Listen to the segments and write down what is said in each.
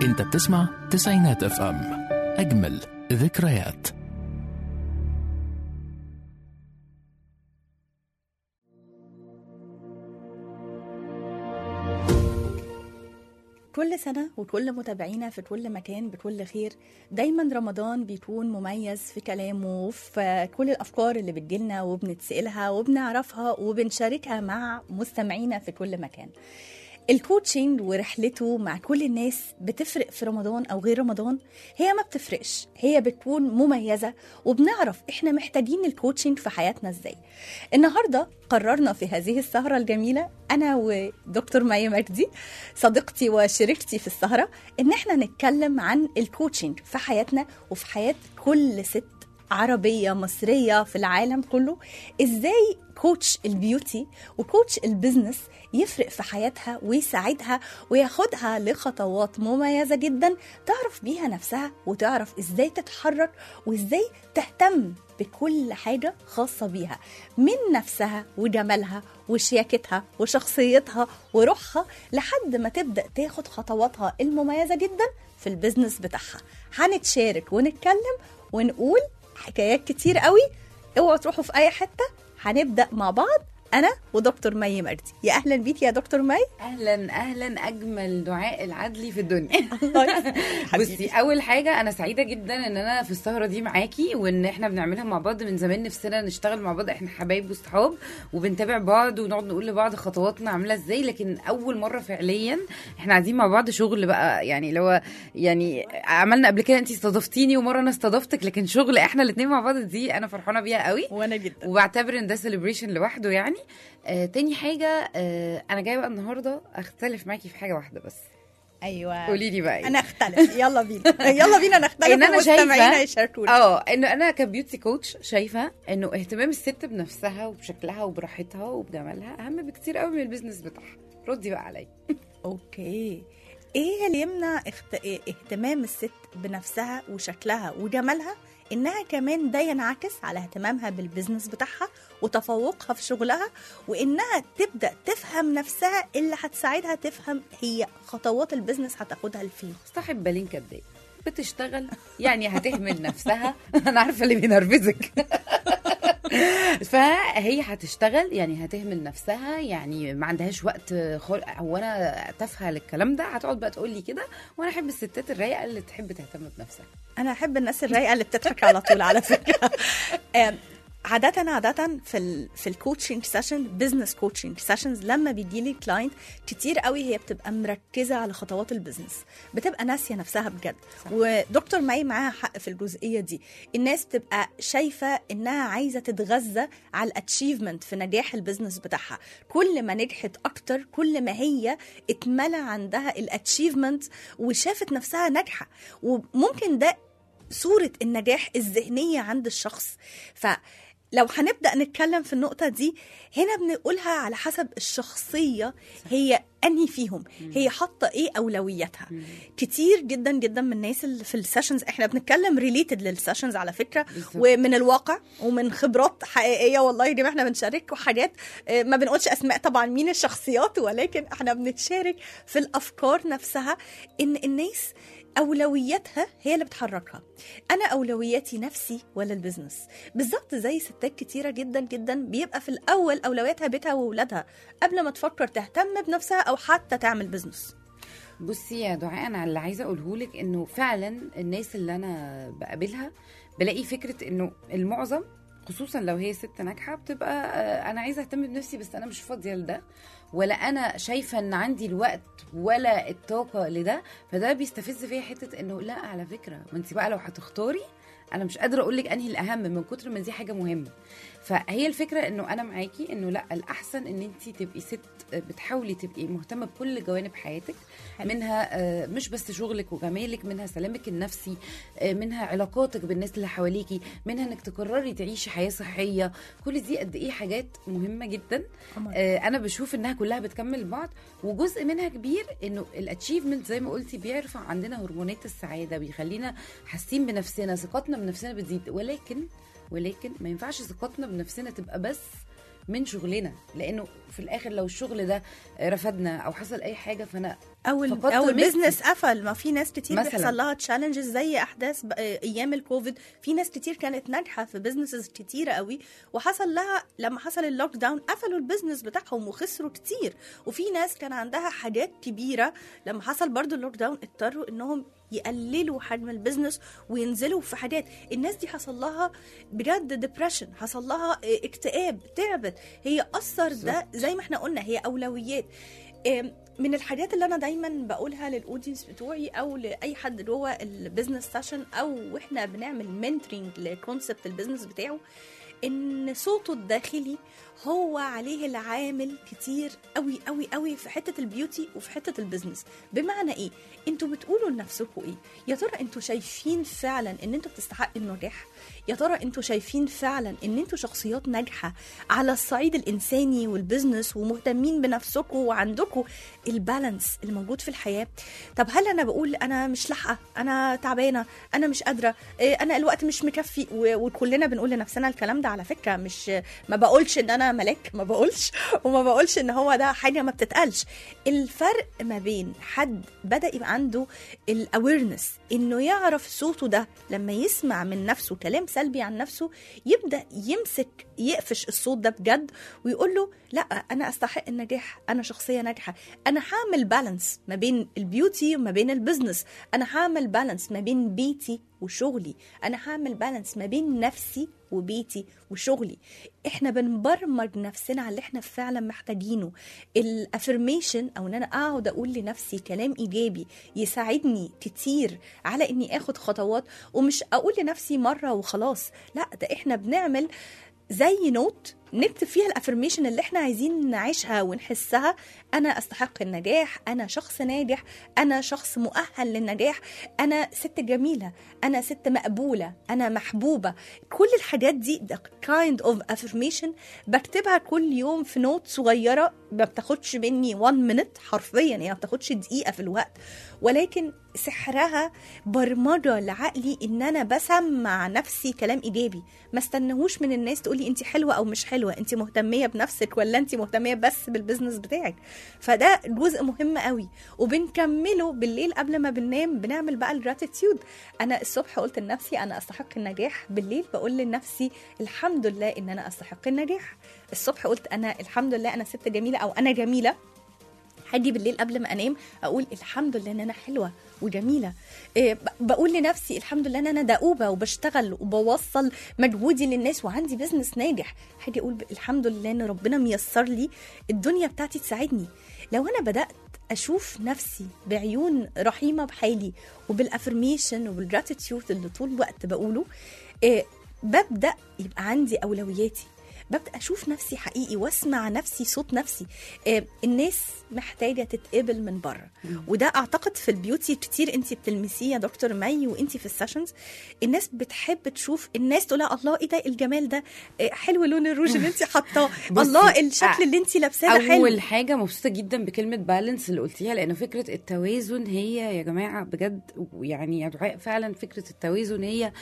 انت بتسمع تسعينات اف ام اجمل ذكريات كل سنة وكل متابعينا في كل مكان بكل خير دايما رمضان بيكون مميز في كلامه وفي كل الأفكار اللي بتجيلنا وبنتسألها وبنعرفها وبنشاركها مع مستمعينا في كل مكان الكوتشنج ورحلته مع كل الناس بتفرق في رمضان او غير رمضان هي ما بتفرقش هي بتكون مميزه وبنعرف احنا محتاجين الكوتشنج في حياتنا ازاي النهارده قررنا في هذه السهره الجميله انا ودكتور مي مجدي صديقتي وشريكتي في السهره ان احنا نتكلم عن الكوتشنج في حياتنا وفي حياه كل ست عربية مصرية في العالم كله ازاي كوتش البيوتي وكوتش البزنس يفرق في حياتها ويساعدها وياخدها لخطوات مميزة جدا تعرف بيها نفسها وتعرف ازاي تتحرك وازاي تهتم بكل حاجة خاصة بيها من نفسها وجمالها وشياكتها وشخصيتها وروحها لحد ما تبدأ تاخد خطواتها المميزة جدا في البزنس بتاعها هنتشارك ونتكلم ونقول حكايات كتير قوي اوعوا تروحوا في اي حته هنبدا مع بعض انا ودكتور مي مجدي يا اهلا بيك يا دكتور مي اهلا اهلا اجمل دعاء العدلي في الدنيا حبيبي. بصي اول حاجه انا سعيده جدا ان انا في السهره دي معاكي وان احنا بنعملها مع بعض من زمان نفسنا نشتغل مع بعض احنا حبايب وصحاب وبنتابع بعض ونقعد نقول لبعض خطواتنا عامله ازاي لكن اول مره فعليا احنا قاعدين مع بعض شغل بقى يعني اللي هو يعني عملنا قبل كده انت استضفتيني ومره انا استضفتك لكن شغل احنا الاثنين مع بعض دي انا فرحانه بيها قوي وانا جدا وبعتبر ان ده سيلبريشن لوحده يعني آه تاني حاجه آه انا جايه بقى النهارده اختلف معاكي في حاجه واحده بس ايوه قولي لي بقى إيه؟ انا اختلف يلا بينا يلا بينا نختلف إن أنا ومستمعينا شايفة- يشاركونا اه انه انا كبيوتي كوتش شايفه انه اهتمام الست بنفسها وبشكلها وبراحتها وبجمالها اهم بكتير قوي من البيزنس بتاعها ردي بقى عليا اوكي ايه اللي يمنع اخت... إيه اهتمام الست بنفسها وشكلها وجمالها انها كمان ده ينعكس على اهتمامها بالبزنس بتاعها وتفوقها في شغلها وانها تبدا تفهم نفسها اللي هتساعدها تفهم هي خطوات البزنس هتاخدها لفين صاحب بالين كداب بتشتغل يعني هتهمل نفسها انا عارفه اللي بينرفزك فهي هتشتغل يعني هتهمل نفسها يعني ما عندهاش وقت خل... هو انا تافهه للكلام ده هتقعد بقى تقول لي كده وانا احب الستات الرايقه اللي تحب تهتم بنفسها انا احب الناس الرايقه اللي بتضحك على طول على فكره آم، عادة عادة في ال في الكوتشنج سيشن بزنس كوتشنج سيشنز لما بيجي لي كلاينت كتير قوي هي بتبقى مركزة على خطوات البزنس بتبقى ناسية نفسها بجد صح. ودكتور ماي معاها حق في الجزئية دي الناس بتبقى شايفة انها عايزة تتغذى على الاتشيفمنت في نجاح البزنس بتاعها كل ما نجحت اكتر كل ما هي اتملى عندها الاتشيفمنت وشافت نفسها ناجحة وممكن ده صورة النجاح الذهنية عند الشخص فلو هنبدأ نتكلم في النقطة دي هنا بنقولها على حسب الشخصية هي أنهي فيهم هي حاطة إيه أولوياتها كتير جدا جدا من الناس اللي في السيشنز احنا بنتكلم ريليتد للسيشنز على فكرة بالظبط. ومن الواقع ومن خبرات حقيقية والله يا جماعة احنا بنشارك حاجات آه، ما بنقولش أسماء طبعا مين الشخصيات ولكن احنا بنتشارك في الأفكار نفسها إن الناس اولوياتها هي اللي بتحركها انا اولوياتي نفسي ولا البزنس بالظبط زي ستات كتيره جدا جدا بيبقى في الاول اولوياتها بيتها واولادها قبل ما تفكر تهتم بنفسها او حتى تعمل بزنس بصي يا دعاء انا اللي عايزه اقوله لك انه فعلا الناس اللي انا بقابلها بلاقي فكره انه المعظم خصوصا لو هي ست ناجحه بتبقى آه، انا عايزه اهتم بنفسي بس انا مش فاضيه لده ولا انا شايفه ان عندي الوقت ولا الطاقه لده فده بيستفز فيا حته انه لا على فكره ما انت بقى لو هتختاري انا مش قادره اقول لك انهي الاهم من كتر ما دي حاجه مهمه فهي الفكره انه انا معاكي انه لا الاحسن ان انت تبقي ست بتحاولي تبقي مهتمه بكل جوانب حياتك حلو. منها آه، مش بس شغلك وجمالك منها سلامك النفسي آه، منها علاقاتك بالناس اللي حواليكي منها انك تقرري تعيشي حياه صحيه كل دي قد ايه حاجات مهمه جدا آه، انا بشوف انها كلها بتكمل بعض وجزء منها كبير انه الاتشيفمنت زي ما قلتي بيرفع عندنا هرمونات السعاده بيخلينا حاسين بنفسنا ثقتنا بنفسنا بتزيد ولكن ولكن ما ينفعش ثقتنا بنفسنا تبقى بس من شغلنا لانه في الاخر لو الشغل ده رفضنا او حصل اي حاجه فانا او ال- فقدت او ميزتي. البيزنس قفل ما في ناس كتير مثلاً. بيحصل لها تشالنجز زي احداث ب- ايام الكوفيد في ناس كتير كانت ناجحه في بيزنسز كتيره قوي وحصل لها لما حصل اللوك داون قفلوا البيزنس بتاعهم وخسروا كتير وفي ناس كان عندها حاجات كبيره لما حصل برضو اللوك داون اضطروا انهم يقللوا حجم البيزنس وينزلوا في حاجات الناس دي حصل لها بجد ديبريشن حصل لها اه، اكتئاب تعبت هي اثر ده زي ما احنا قلنا هي اولويات ام، من الحاجات اللي انا دايما بقولها للاودينس بتوعي او لاي حد جوه البيزنس سيشن او واحنا بنعمل منتورنج لكونسبت البيزنس بتاعه ان صوته الداخلي هو عليه العامل كتير قوي قوي قوي في حته البيوتي وفي حته البيزنس بمعنى ايه انتوا بتقولوا لنفسكم ايه يا ترى انتوا شايفين فعلا ان انتوا بتستحقوا النجاح يا ترى انتوا شايفين فعلا ان انتوا شخصيات ناجحه على الصعيد الانساني والبزنس ومهتمين بنفسكم وعندكم البالانس الموجود في الحياه طب هل انا بقول انا مش لاحقه انا تعبانه انا مش قادره إيه، انا الوقت مش مكفي و- وكلنا بنقول لنفسنا الكلام ده على فكره مش ما بقولش ان انا ملاك ما بقولش وما بقولش ان هو ده حاجه ما بتتقالش الفرق ما بين حد بدا يبقى عنده الاويرنس انه يعرف صوته ده لما يسمع من نفسه كلام سلبي عن نفسه يبدا يمسك يقفش الصوت ده بجد ويقول له لا انا استحق النجاح انا شخصيه ناجحه انا هعمل بالانس ما بين البيوتي وما بين البزنس انا هعمل بالانس ما بين بيتي وشغلي انا هعمل بالانس ما بين نفسي وبيتي وشغلي احنا بنبرمج نفسنا على اللي احنا فعلا محتاجينه الافرميشن او ان انا اقعد اقول لنفسي كلام ايجابي يساعدني كتير على اني اخد خطوات ومش اقول لنفسي مره وخلاص لا ده احنا بنعمل زي نوت نكتب فيها الافرميشن اللي احنا عايزين نعيشها ونحسها انا استحق النجاح انا شخص ناجح انا شخص مؤهل للنجاح انا ست جميله انا ست مقبوله انا محبوبه كل الحاجات دي ده kind of affirmation بكتبها كل يوم في نوت صغيره ما بتاخدش مني 1 minute حرفيا يعني ما بتاخدش دقيقه في الوقت ولكن سحرها برمجه لعقلي ان انا بسمع نفسي كلام ايجابي ما استنهوش من الناس تقولي انت حلوه او مش حلوه انت مهتميه بنفسك ولا انت مهتميه بس بالبزنس بتاعك فده جزء مهم قوي وبنكمله بالليل قبل ما بننام بنعمل بقى الجراتيتيود انا الصبح قلت لنفسي انا استحق النجاح بالليل بقول لنفسي الحمد لله ان انا استحق النجاح الصبح قلت انا الحمد لله انا ست جميله او انا جميله هاجي بالليل قبل ما انام اقول الحمد لله ان انا حلوه وجميله إيه، ب- بقول لنفسي الحمد لله ان انا دؤوبه وبشتغل وبوصل مجهودي للناس وعندي بزنس ناجح هاجي اقول ب- الحمد لله ان ربنا ميسر لي الدنيا بتاعتي تساعدني لو انا بدات اشوف نفسي بعيون رحيمه بحالي وبالافرميشن وبالجراتيتيود اللي طول الوقت بقوله إيه، ببدا يبقى عندي اولوياتي ببدا اشوف نفسي حقيقي واسمع نفسي صوت نفسي آه، الناس محتاجه تتقبل من بره وده اعتقد في البيوتي كتير انت بتلمسيه يا دكتور مي وانت في السيشنز الناس بتحب تشوف الناس تقول لها الله ايه ده الجمال ده آه، حلو لون الروج اللي انت حاطاه بصي، الله الشكل آه، اللي انت لابساه ده حلو اول حاجه مبسوطه جدا بكلمه بالانس اللي قلتيها لانه فكره التوازن هي يا جماعه بجد يعني يا دعاء فعلا فكره التوازن هي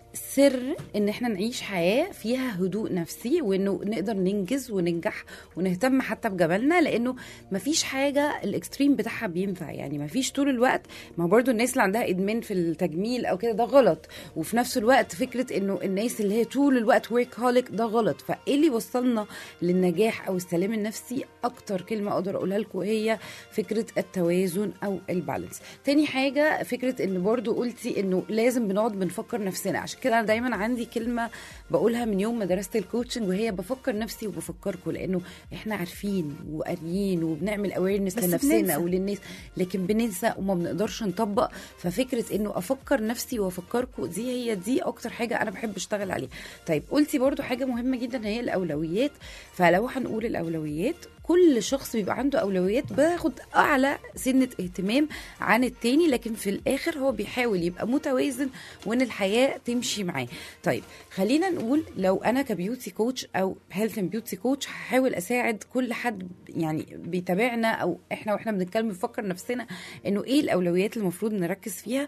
سر ان احنا نعيش حياه فيها هدوء نفسي وانه نقدر ننجز وننجح ونهتم حتى بجمالنا لانه مفيش حاجه الاكستريم بتاعها بينفع يعني مفيش طول الوقت ما هو برضو الناس اللي عندها ادمان في التجميل او كده ده غلط وفي نفس الوقت فكره انه الناس اللي هي طول الوقت ورك هوليك ده غلط فايه اللي وصلنا للنجاح او السلام النفسي اكتر كلمه اقدر اقولها لكم هي فكره التوازن او البالانس تاني حاجه فكره ان برضو قلتي انه لازم بنقعد بنفكر نفسنا عشان كده انا دايما عندي كلمه بقولها من يوم ما درست الكوتشنج وهي بفكر نفسي وبفكركم لانه احنا عارفين وقاريين وبنعمل اويرنس بس لنفسنا بننسى. وللناس لكن بننسى وما بنقدرش نطبق ففكره انه افكر نفسي وافكركم دي هي دي اكتر حاجه انا بحب اشتغل عليها طيب قلتي برضو حاجه مهمه جدا هي الاولويات فلو هنقول الاولويات كل شخص بيبقى عنده اولويات بياخد اعلى سنه اهتمام عن التاني لكن في الاخر هو بيحاول يبقى متوازن وان الحياه تمشي معاه طيب خلينا نقول لو انا كبيوتي كوتش او هيلث اند بيوتي كوتش هحاول اساعد كل حد يعني بيتابعنا او احنا واحنا بنتكلم بنفكر نفسنا انه ايه الاولويات اللي المفروض نركز فيها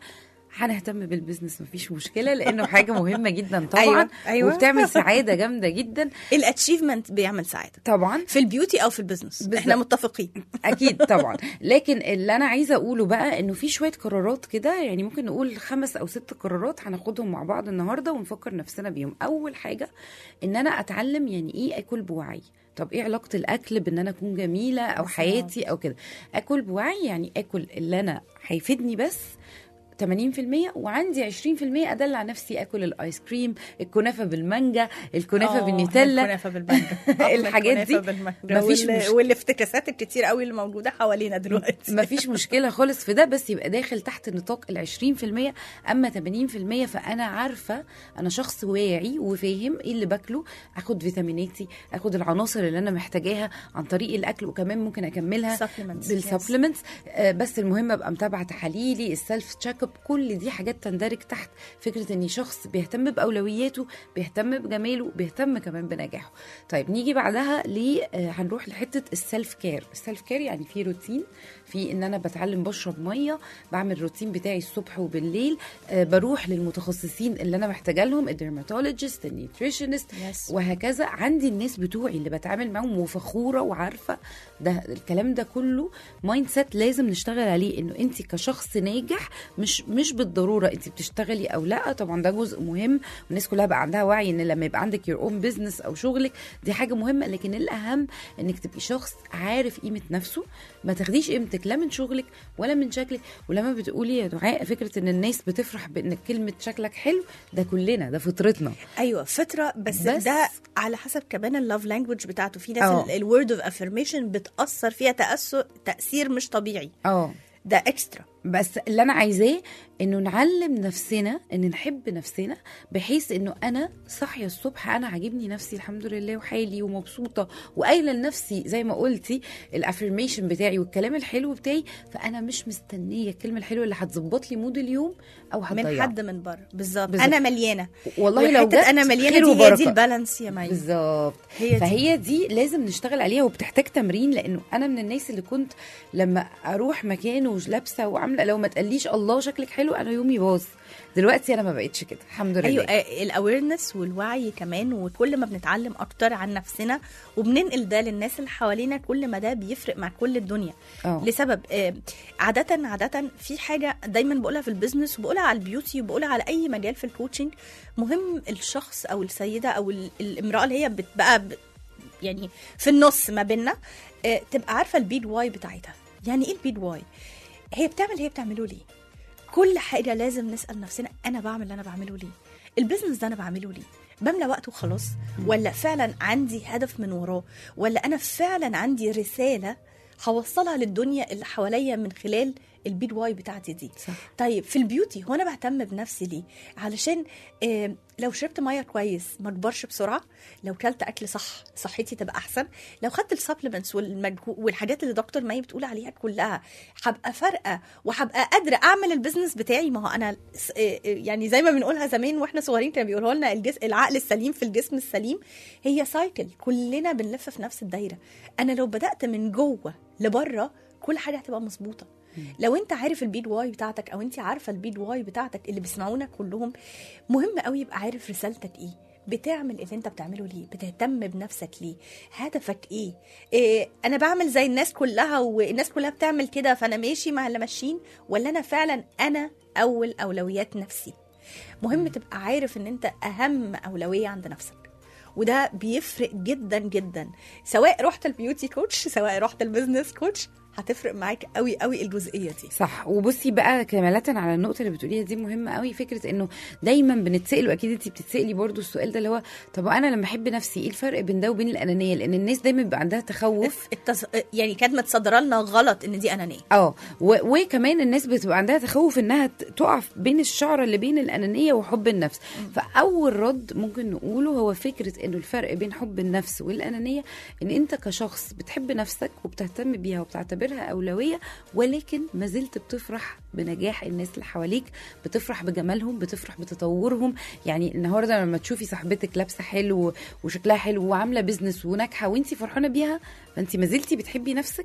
هنهتم بالبزنس مفيش مشكله لانه حاجه مهمه جدا طبعا أيوة، أيوة. وبتعمل سعاده جامده جدا الاتشيفمنت بيعمل سعاده طبعا في البيوتي او في البيزنس بالظبط. احنا متفقين اكيد طبعا لكن اللي انا عايزه اقوله بقى انه في شويه قرارات كده يعني ممكن نقول خمس او ست قرارات هناخدهم مع بعض النهارده ونفكر نفسنا بيهم اول حاجه ان انا اتعلم يعني ايه اكل بوعي طب ايه علاقه الاكل بان انا اكون جميله او بالظبط. حياتي او كده اكل بوعي يعني اكل اللي انا هيفيدني بس 80% وعندي 20% ادلع نفسي اكل الايس كريم الكنافه بالمانجا الكنافه آه، بالنيوتيلا الكنافه بالمانجا الحاجات دي الكنافة بالمانجا مفيش وال- مش- والافتكاسات الكتير قوي اللي موجوده حوالينا دلوقتي مفيش مشكله خالص في ده بس يبقى داخل تحت نطاق ال 20% اما 80% فانا عارفه انا شخص واعي وفاهم ايه اللي باكله اخد فيتاميناتي اخد العناصر اللي انا محتاجاها عن طريق الاكل وكمان ممكن اكملها Supplements, بالسبلمنتس آه بس المهم ابقى متابعه تحاليلي السيلف تشيك اب كل دي حاجات تندرج تحت فكره اني شخص بيهتم باولوياته بيهتم بجماله بيهتم كمان بنجاحه طيب نيجي بعدها ل آه، هنروح لحته السيلف كير السيلف كير يعني في روتين في ان انا بتعلم بشرب ميه بعمل الروتين بتاعي الصبح وبالليل آه، بروح للمتخصصين اللي انا محتاجه لهم الدرماتولوجيست النيوتريشنست Yes. وهكذا عندي الناس بتوعي اللي بتعامل معاهم وفخوره وعارفه ده الكلام ده كله مايند سيت لازم نشتغل عليه انه انت كشخص ناجح مش مش بالضروره انت بتشتغلي او لا طبعا ده جزء مهم والناس كلها بقى عندها وعي ان لما يبقى عندك يور اون بزنس او شغلك دي حاجه مهمه لكن الاهم انك تبقي شخص عارف قيمه نفسه ما تاخديش قيمتك لا من شغلك ولا من شكلك ولما بتقولي يا دعاء فكره ان الناس بتفرح بان كلمه شكلك حلو ده كلنا ده فطرتنا ايوه فطره بس, بس- بس ده على حسب كمان اللوف لانجوج بتاعته في ناس آه. الورد اوف افirmation بتاثر فيها تاثر تاثير مش طبيعي اه ده اكسترا بس اللي انا عايزاه انه نعلم نفسنا ان نحب نفسنا بحيث انه انا صاحيه الصبح انا عاجبني نفسي الحمد لله وحالي ومبسوطه وقايله لنفسي زي ما قلتي الافرميشن بتاعي والكلام الحلو بتاعي فانا مش مستنيه الكلمه الحلوه اللي هتظبط لي مود اليوم او من هتضيعه حد من بره بالظبط بالظبط. انا مليانه والله لو وحتة جت انا خير مليانه دي هي وبركة. دي البالانس يا مي بالظبط هي دي. فهي دي لازم نشتغل عليها وبتحتاج تمرين لانه انا من الناس اللي كنت لما اروح مكان ولابسه وعامله لو ما تقليش الله شكلك حلو انا يومي باظ دلوقتي انا ما بقتش كده الحمد لله ايوه الاويرنس والوعي كمان وكل ما بنتعلم اكتر عن نفسنا وبننقل ده للناس اللي حوالينا كل ما ده بيفرق مع كل الدنيا اه لسبب آه، عادة عادة في حاجة دايما بقولها في البيزنس وبقولها على البيوتي وبقولها على أي مجال في الكوتشنج مهم الشخص أو السيدة أو ال- الامرأة اللي هي بتبقى ب- يعني في النص ما بيننا آه، تبقى عارفة البيد واي بتاعتها يعني إيه البيد واي؟ هي بتعمل هي بتعمله ليه؟ كل حاجة لازم نسأل نفسنا أنا بعمل اللي أنا بعمله ليه؟ البيزنس ده أنا بعمله ليه؟ بملى وقت وخلاص ولا فعلا عندي هدف من وراه ولا أنا فعلا عندي رسالة هوصلها للدنيا اللي حواليا من خلال البيد واي بتاعتي دي صح طيب في البيوتي هو انا بهتم بنفسي ليه علشان آه لو شربت ميه كويس ما اكبرش بسرعه لو كلت اكل صح صحتي تبقى احسن لو خدت السبلمنتس والمجهو والحاجات اللي دكتور مي بتقول عليها كلها هبقى فارقه وهبقى قادره اعمل البيزنس بتاعي ما هو انا س- آه، آه، يعني زي ما بنقولها زمان واحنا صغيرين كانوا بيقولوا لنا الجس... العقل السليم في الجسم السليم هي سايكل كلنا بنلف في نفس الدايره انا لو بدات من جوه لبره كل حاجه هتبقى مظبوطه لو انت عارف البيد واي بتاعتك او انت عارفه البيد واي بتاعتك اللي بيسمعونا كلهم مهم قوي يبقى عارف رسالتك ايه بتعمل اللي انت بتعمله ليه بتهتم بنفسك ليه هدفك ايه, إيه انا بعمل زي الناس كلها والناس كلها بتعمل كده فانا ماشي مع اللي ماشيين ولا انا فعلا انا اول اولويات نفسي مهم تبقى عارف ان انت اهم اولويه عند نفسك وده بيفرق جدا جدا سواء رحت البيوتي كوتش سواء رحت البيزنس كوتش هتفرق معاك قوي قوي الجزئيه دي صح وبصي بقى كمالة على النقطة اللي بتقوليها دي مهمة قوي فكرة انه دايما بنتسأل واكيد انت بتتسألي برضو السؤال ده اللي هو طب انا لما احب نفسي ايه الفرق بين ده وبين الانانية لان الناس دايما بيبقى عندها تخوف التص... يعني كانت متصدره لنا غلط ان دي انانيه اه و- وكمان الناس بتبقى عندها تخوف انها ت- تقع بين الشعره اللي بين الانانيه وحب النفس فاول رد ممكن نقوله هو فكره انه الفرق بين حب النفس والانانيه ان انت كشخص بتحب نفسك وبتهتم بيها وبتعتبرها اولويه ولكن ما زلت بتفرح بنجاح الناس اللي حواليك بتفرح بجمالهم بتفرح بتطورهم يعني النهارده لما تشوفي صاحبتك لابسه حلو وشكلها حلو وعامله بيزنس وناجحه وانت فرحانه بيها فانت ما زلتي بتحبي نفسك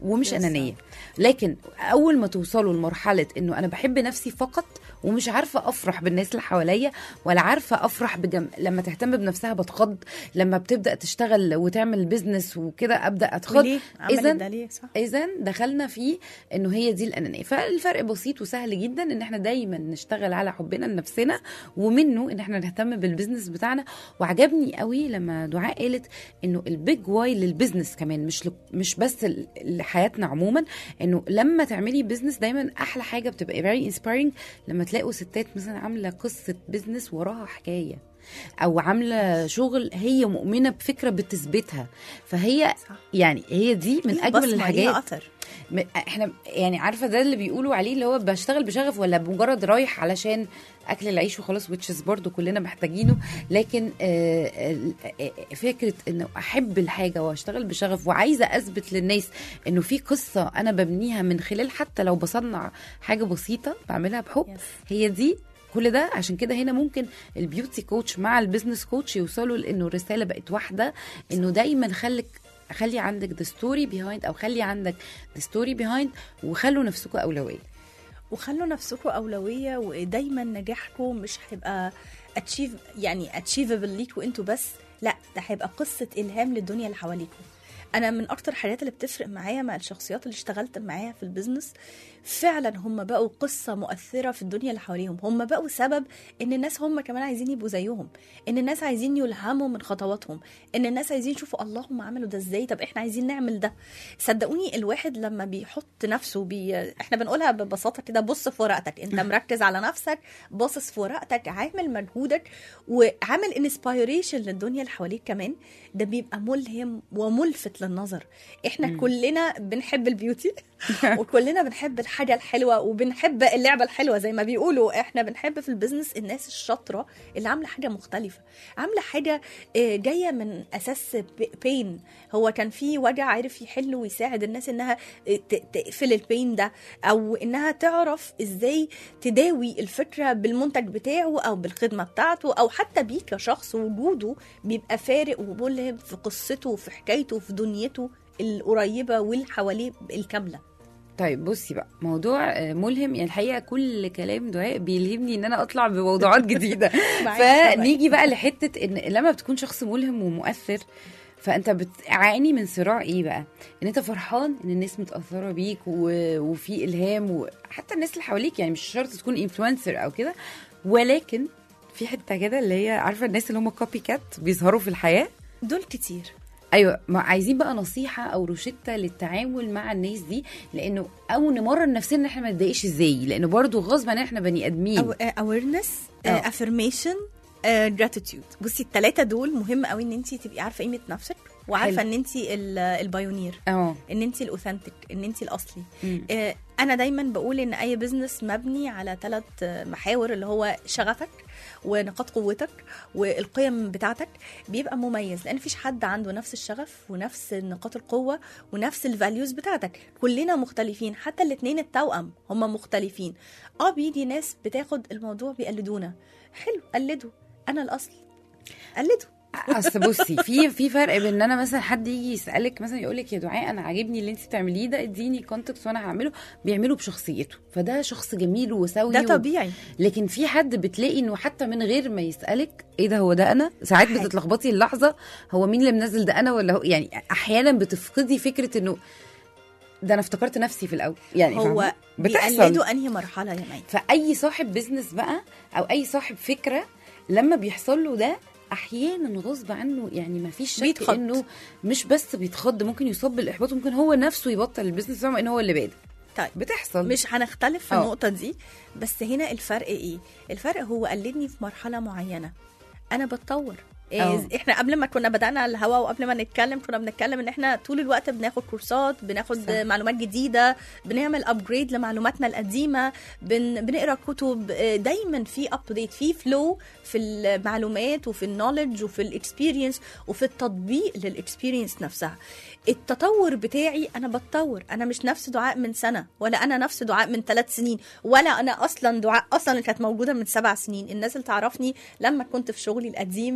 ومش بالظبط. انانيه لكن اول ما توصلوا لمرحله انه انا بحب نفسي فقط ومش عارفه افرح بالناس اللي حواليا ولا عارفه افرح بجم... لما تهتم بنفسها بتخض لما بتبدا تشتغل وتعمل بيزنس وكده ابدا اتخض وليه عملت إذن- ده ليه صح اذا دخلنا في انه هي دي الانانيه فالفرق بسيط وسهل جدا ان احنا دايما نشتغل على حبنا لنفسنا ومنه ان احنا نهتم بالبزنس بتاعنا وعجبني قوي لما دعاء قالت انه البيج واي للبزنس كمان مش ل- مش بس ل- لحياتنا عموما انه لما تعملي بزنس دايما احلى حاجه بتبقى فيري انسبايرنج لما تلاقوا ستات مثلا عامله قصه بزنس وراها حكايه او عامله شغل هي مؤمنه بفكره بتثبتها فهي صح يعني هي دي من ليها اجمل بصمة، ليها الحاجات اثر م- احنا يعني عارفه ده اللي بيقولوا عليه اللي هو بشتغل بشغف ولا بمجرد رايح علشان اكل العيش وخلاص وتشز برضو كلنا محتاجينه لكن آه، آه، آه، فكره انه احب الحاجه واشتغل بشغف وعايزه اثبت للناس انه في قصه انا ببنيها من خلال حتى لو بصنع حاجه بسيطه بعملها بحب Yes. هي دي كل ده عشان كده هنا ممكن البيوتي كوتش مع البيزنس كوتش يوصلوا لانه الرساله بقت واحده انه دايما خليك خلي عندك ذا ستوري بيهايند او خلي عندك ذا ستوري بيهايند وخلوا نفسكم اولويه وخلوا نفسكم اولويه ودايما نجاحكم مش هيبقى اتشيف يعني اتشيفبل ليكوا انتوا بس لا ده هيبقى قصه الهام للدنيا اللي حواليكم انا من اكتر الحاجات اللي بتفرق معايا مع الشخصيات اللي اشتغلت معاها في البيزنس فعلا هم بقوا قصه مؤثره في الدنيا اللي حواليهم هم بقوا سبب ان الناس هم كمان عايزين يبقوا زيهم ان الناس عايزين يلهموا من خطواتهم ان الناس عايزين يشوفوا الله هم عملوا ده ازاي طب احنا عايزين نعمل ده صدقوني الواحد لما بيحط نفسه بي... احنا بنقولها ببساطه كده بص في ورقتك انت مركز على نفسك باصص في ورقتك عامل مجهودك وعامل انسبيريشن للدنيا اللي حواليك كمان ده بيبقى ملهم وملفت للنظر احنا مم. كلنا بنحب البيوتي وكلنا بنحب الحاجه الحلوه وبنحب اللعبه الحلوه زي ما بيقولوا احنا بنحب في البيزنس الناس الشاطره اللي عامله حاجه مختلفه عامله حاجه آه، جايه من اساس بين هو كان في وجع عرف يحل ويساعد الناس انها آه، ت- تقفل البين ده او انها تعرف ازاي تداوي الفكره بالمنتج بتاعه او بالخدمه بتاعته او حتى بيه كشخص وجوده بيبقى فارق وملهم في قصته وفي حكايته وفي دنيته القريبه واللي حواليه الكامله طيب بصي بقى موضوع آه، ملهم يعني الحقيقه كل كلام دعاء بيلهمني ان انا اطلع بموضوعات جديده معاك فنيجي بقى لحته ان لما بتكون شخص ملهم ومؤثر فانت بتعاني من صراع ايه بقى ان انت فرحان ان الناس متاثره بيك و... وفي الهام وحتى الناس اللي حواليك يعني مش شرط تكون انفلونسر او كده ولكن في حته كده اللي هي عارفه الناس اللي هم كوبي كات بيظهروا في الحياه دول كتير ايوه ما عايزين بقى نصيحه او روشته للتعامل مع الناس دي لانه او نمرن نفسنا ان احنا ما نتضايقش ازاي لانه برضو غصب عن احنا بني ادمين أو awareness آه. uh, affirmation uh, gratitude بصي الثلاثه دول مهم قوي ان انت تبقي عارفه قيمه نفسك وعارفه حلو. ان انت البايونير اه ان انت الاوثنتيك ان انت الاصلي مم. آه، انا دايما بقول ان اي بزنس مبني على ثلاث محاور اللي هو شغفك ونقاط قوتك والقيم بتاعتك بيبقى مميز لان مفيش حد عنده نفس الشغف ونفس نقاط القوه ونفس الفاليوز بتاعتك كلنا مختلفين حتى الاثنين التوأم هم مختلفين اه بيجي ناس بتاخد الموضوع بيقلدونا حلو قلدوا انا الاصل قلدوا اصل بصي في في فرق بين ان انا مثلا حد يجي يسالك مثلا يقول لك يا دعاء انا عاجبني اللي انت بتعمليه ده اديني كونتكست وانا هعمله بيعمله بشخصيته فده شخص جميل وسوي ده و- طبيعي لكن في حد بتلاقي انه حتى من غير ما يسالك ايه ده هو ده انا ساعات حاجة. بتتلخبطي اللحظه هو مين اللي منزل ده انا ولا هو يعني احيانا بتفقدي فكره انه ده انا افتكرت نفسي في الاول يعني هو فاهمة؟ بتحصل بيقلدوا انهي مرحله يا مي فاي صاحب بزنس بقى او اي صاحب فكره لما بيحصل له ده احيانا غصب عنه يعني ما فيش شك بيتخض. انه مش بس بيتخض ممكن يصاب بالاحباط ممكن هو نفسه يبطل البيزنس بتاعه ان هو اللي بادئ طيب بتحصل مش هنختلف في آه. النقطة دي بس هنا الفرق ايه؟ الفرق هو قلدني في مرحلة معينة أنا بتطور آه. إيه احنا قبل ما كنا بدأنا الهوا وقبل ما نتكلم كنا بنتكلم ان احنا طول الوقت بناخد كورسات بناخد صح. صح. معلومات جديدة بنعمل ابجريد لمعلوماتنا القديمة بن بنقرا كتب آه، دايما في اب تو ديت في فلو في المعلومات وفي النولج وفي الاكسبيرينس وفي التطبيق للاكسبيرينس نفسها التطور بتاعي انا بتطور انا مش نفس دعاء من سنه ولا انا نفس دعاء من ثلاث سنين ولا انا اصلا دعاء اصلا اللي كانت موجوده من سبع سنين الناس اللي تعرفني لما كنت في شغلي القديم في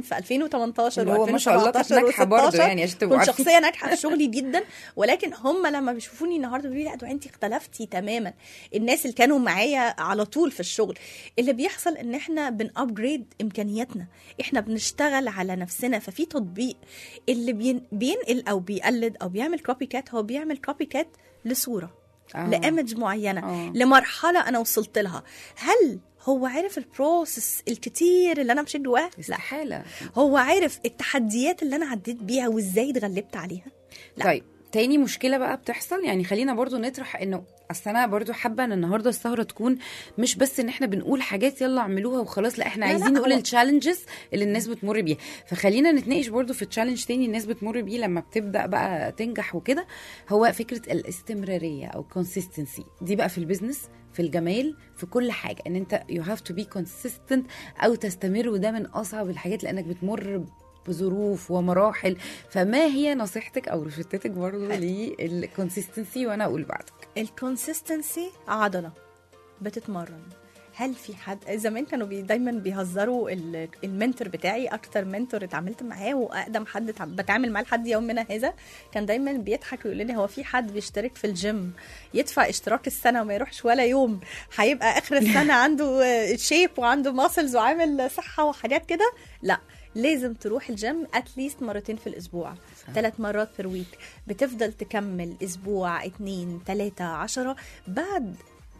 2018 اللي هو ما شاء الله كانت ناجحه برضه يعني عشان تبقوا كنت عارفين شخصيه ناجحه في شغلي جدا ولكن هم لما بيشوفوني النهارده بيقولوا لي لا دعاء انت اختلفتي تماما الناس اللي كانوا معايا على طول في الشغل اللي بيحصل ان احنا بنابجريد امكانياتنا احنا بنشتغل على نفسنا ففي تطبيق اللي بين بينقل او بيقلد او بيعمل كوبي كات هو بيعمل كوبي كات لصوره آه. لايمج معينه آه. لمرحله انا وصلت لها هل هو عارف البروسس الكتير اللي انا مشيت جواه لا استحاله هو عارف التحديات اللي انا عديت بيها وازاي اتغلبت عليها لا. طيب تاني مشكله بقى بتحصل يعني خلينا برضو نطرح انه اصل انا برضو حابه ان النهارده السهره تكون مش بس ان احنا بنقول حاجات يلا اعملوها وخلاص لا احنا لا، لا، عايزين نقول هو- التشالنجز اللي الناس بتمر بيها فخلينا نتناقش برضو في التشالنج تاني الناس بتمر بيه لما بتبدا بقى تنجح وكده هو فكره الاستمراريه او consistency دي بقى في البيزنس في الجمال في كل حاجه ان انت you have to be consistent او تستمر وده من اصعب الحاجات لانك بتمر بظروف ومراحل فما هي نصيحتك او روشتتك برضه للكونسيستنسي وانا اقول بعدك الكونسيستنسي عضله بتتمرن هل في حد زمان كانوا بي دايما بيهزروا ال- المنتور بتاعي اكتر منتور اتعاملت معاه واقدم حد اتع- بتعامل معاه لحد يومنا هذا كان دايما بيضحك ويقول لي هو في حد بيشترك في الجيم يدفع اشتراك السنه وما يروحش ولا يوم هيبقى اخر السنه عنده شيب وعنده ماسلز وعامل صحه وحاجات كده لا لازم تروح الجيم اتليست مرتين في الاسبوع ثلاث مرات في ويك بتفضل تكمل اسبوع اتنين تلاتة عشرة بعد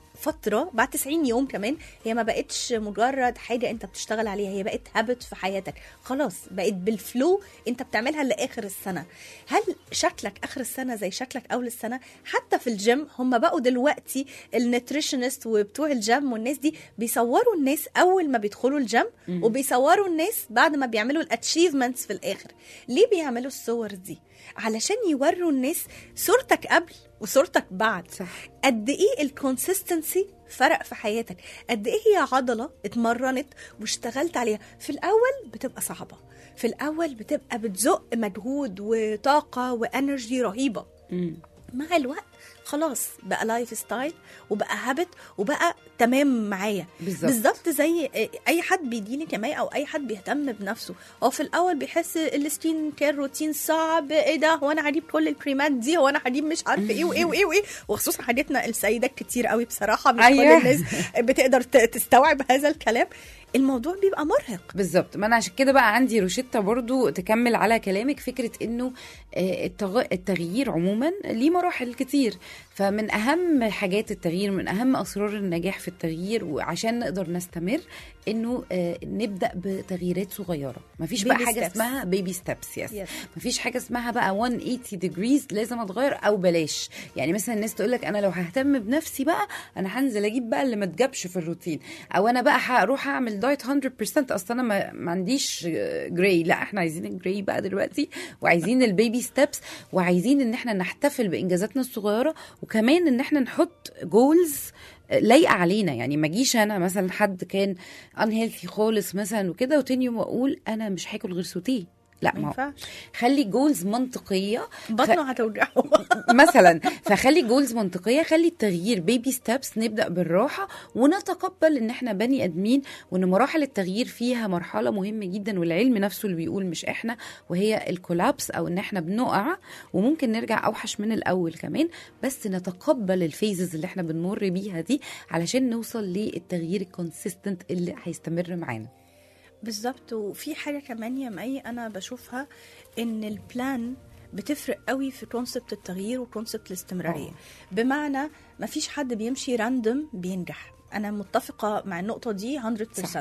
فترة بعد 90 يوم كمان هي ما بقتش مجرد حاجة انت بتشتغل عليها هي بقت هابت في حياتك خلاص بقت بالفلو انت بتعملها لآخر السنة هل شكلك آخر السنة زي شكلك أول السنة حتى في الجيم هم بقوا دلوقتي النتريشنست وبتوع الجيم والناس دي بيصوروا الناس أول ما بيدخلوا الجيم وبيصوروا الناس بعد ما بيعملوا الاتشيفمنتس في الآخر ليه بيعملوا الصور دي علشان يوروا الناس صورتك قبل وصورتك بعد صح قد ايه الكونسيستنسي فرق في حياتك قد ايه هي عضله اتمرنت واشتغلت عليها في الاول بتبقى صعبه في الاول بتبقى بتزق مجهود وطاقه وانرجي رهيبه مم. مع الوقت خلاص بقى لايف ستايل وبقى هابت وبقى تمام معايا بالظبط بالظبط زي اي حد بيديني كمية او اي حد بيهتم بنفسه هو في الاول بيحس السكين كير روتين صعب ايه ده هو انا هجيب كل الكريمات دي هو انا هجيب مش عارفه ايه وايه وايه وايه وخصوصا حاجتنا السيدات كتير قوي بصراحه مش أيوة. كل الناس بتقدر ت- تستوعب هذا الكلام الموضوع بيبقى مرهق بالظبط ما انا عشان كده بقى عندي روشتة برضو تكمل على كلامك فكره انه آه، التغ- التغيير عموما ليه مراحل كتير فمن اهم حاجات التغيير من اهم اسرار النجاح في التغيير وعشان نقدر نستمر انه آه، نبدا بتغييرات صغيره مفيش بقى Baby حاجه steps. اسمها بيبي ستيبس يس Yes. مفيش حاجه اسمها بقى 180 ديجريز لازم اتغير او بلاش يعني مثلا الناس تقول لك انا لو ههتم بنفسي بقى انا هنزل اجيب بقى اللي ما تجابش في الروتين او انا بقى هروح اعمل دايت 100% اصل انا ما, ما عنديش جراي لا احنا عايزين الجراي بقى دلوقتي وعايزين البيبي ستيبس وعايزين ان احنا نحتفل بانجازاتنا الصغيره وكمان ان احنا نحط جولز لايقه علينا يعني ما اجيش انا مثلا حد كان انهيلثي خالص مثلا وكده وتاني يوم اقول انا مش هاكل غير سوتيه لا ما ما هو ينفعش خلي جولز منطقيه بطنه هتوجعه مثلا فخلي جولز منطقيه خلي التغيير بيبي ستابس نبدا بالراحه ونتقبل ان احنا بني ادمين وان مراحل التغيير فيها مرحله مهمه جدا والعلم نفسه اللي بيقول مش احنا وهي الكولابس او ان احنا بنقع وممكن نرجع اوحش من الاول كمان بس نتقبل الفيزز اللي احنا بنمر بيها دي علشان نوصل للتغيير الكونسيستنت اللي هيستمر معانا بالظبط وفي حاجه كمان يا مي انا بشوفها ان البلان بتفرق قوي في كونسبت التغيير وكونسبت الاستمراريه بمعنى ما فيش حد بيمشي راندوم بينجح انا متفقه مع النقطه دي 100% صح.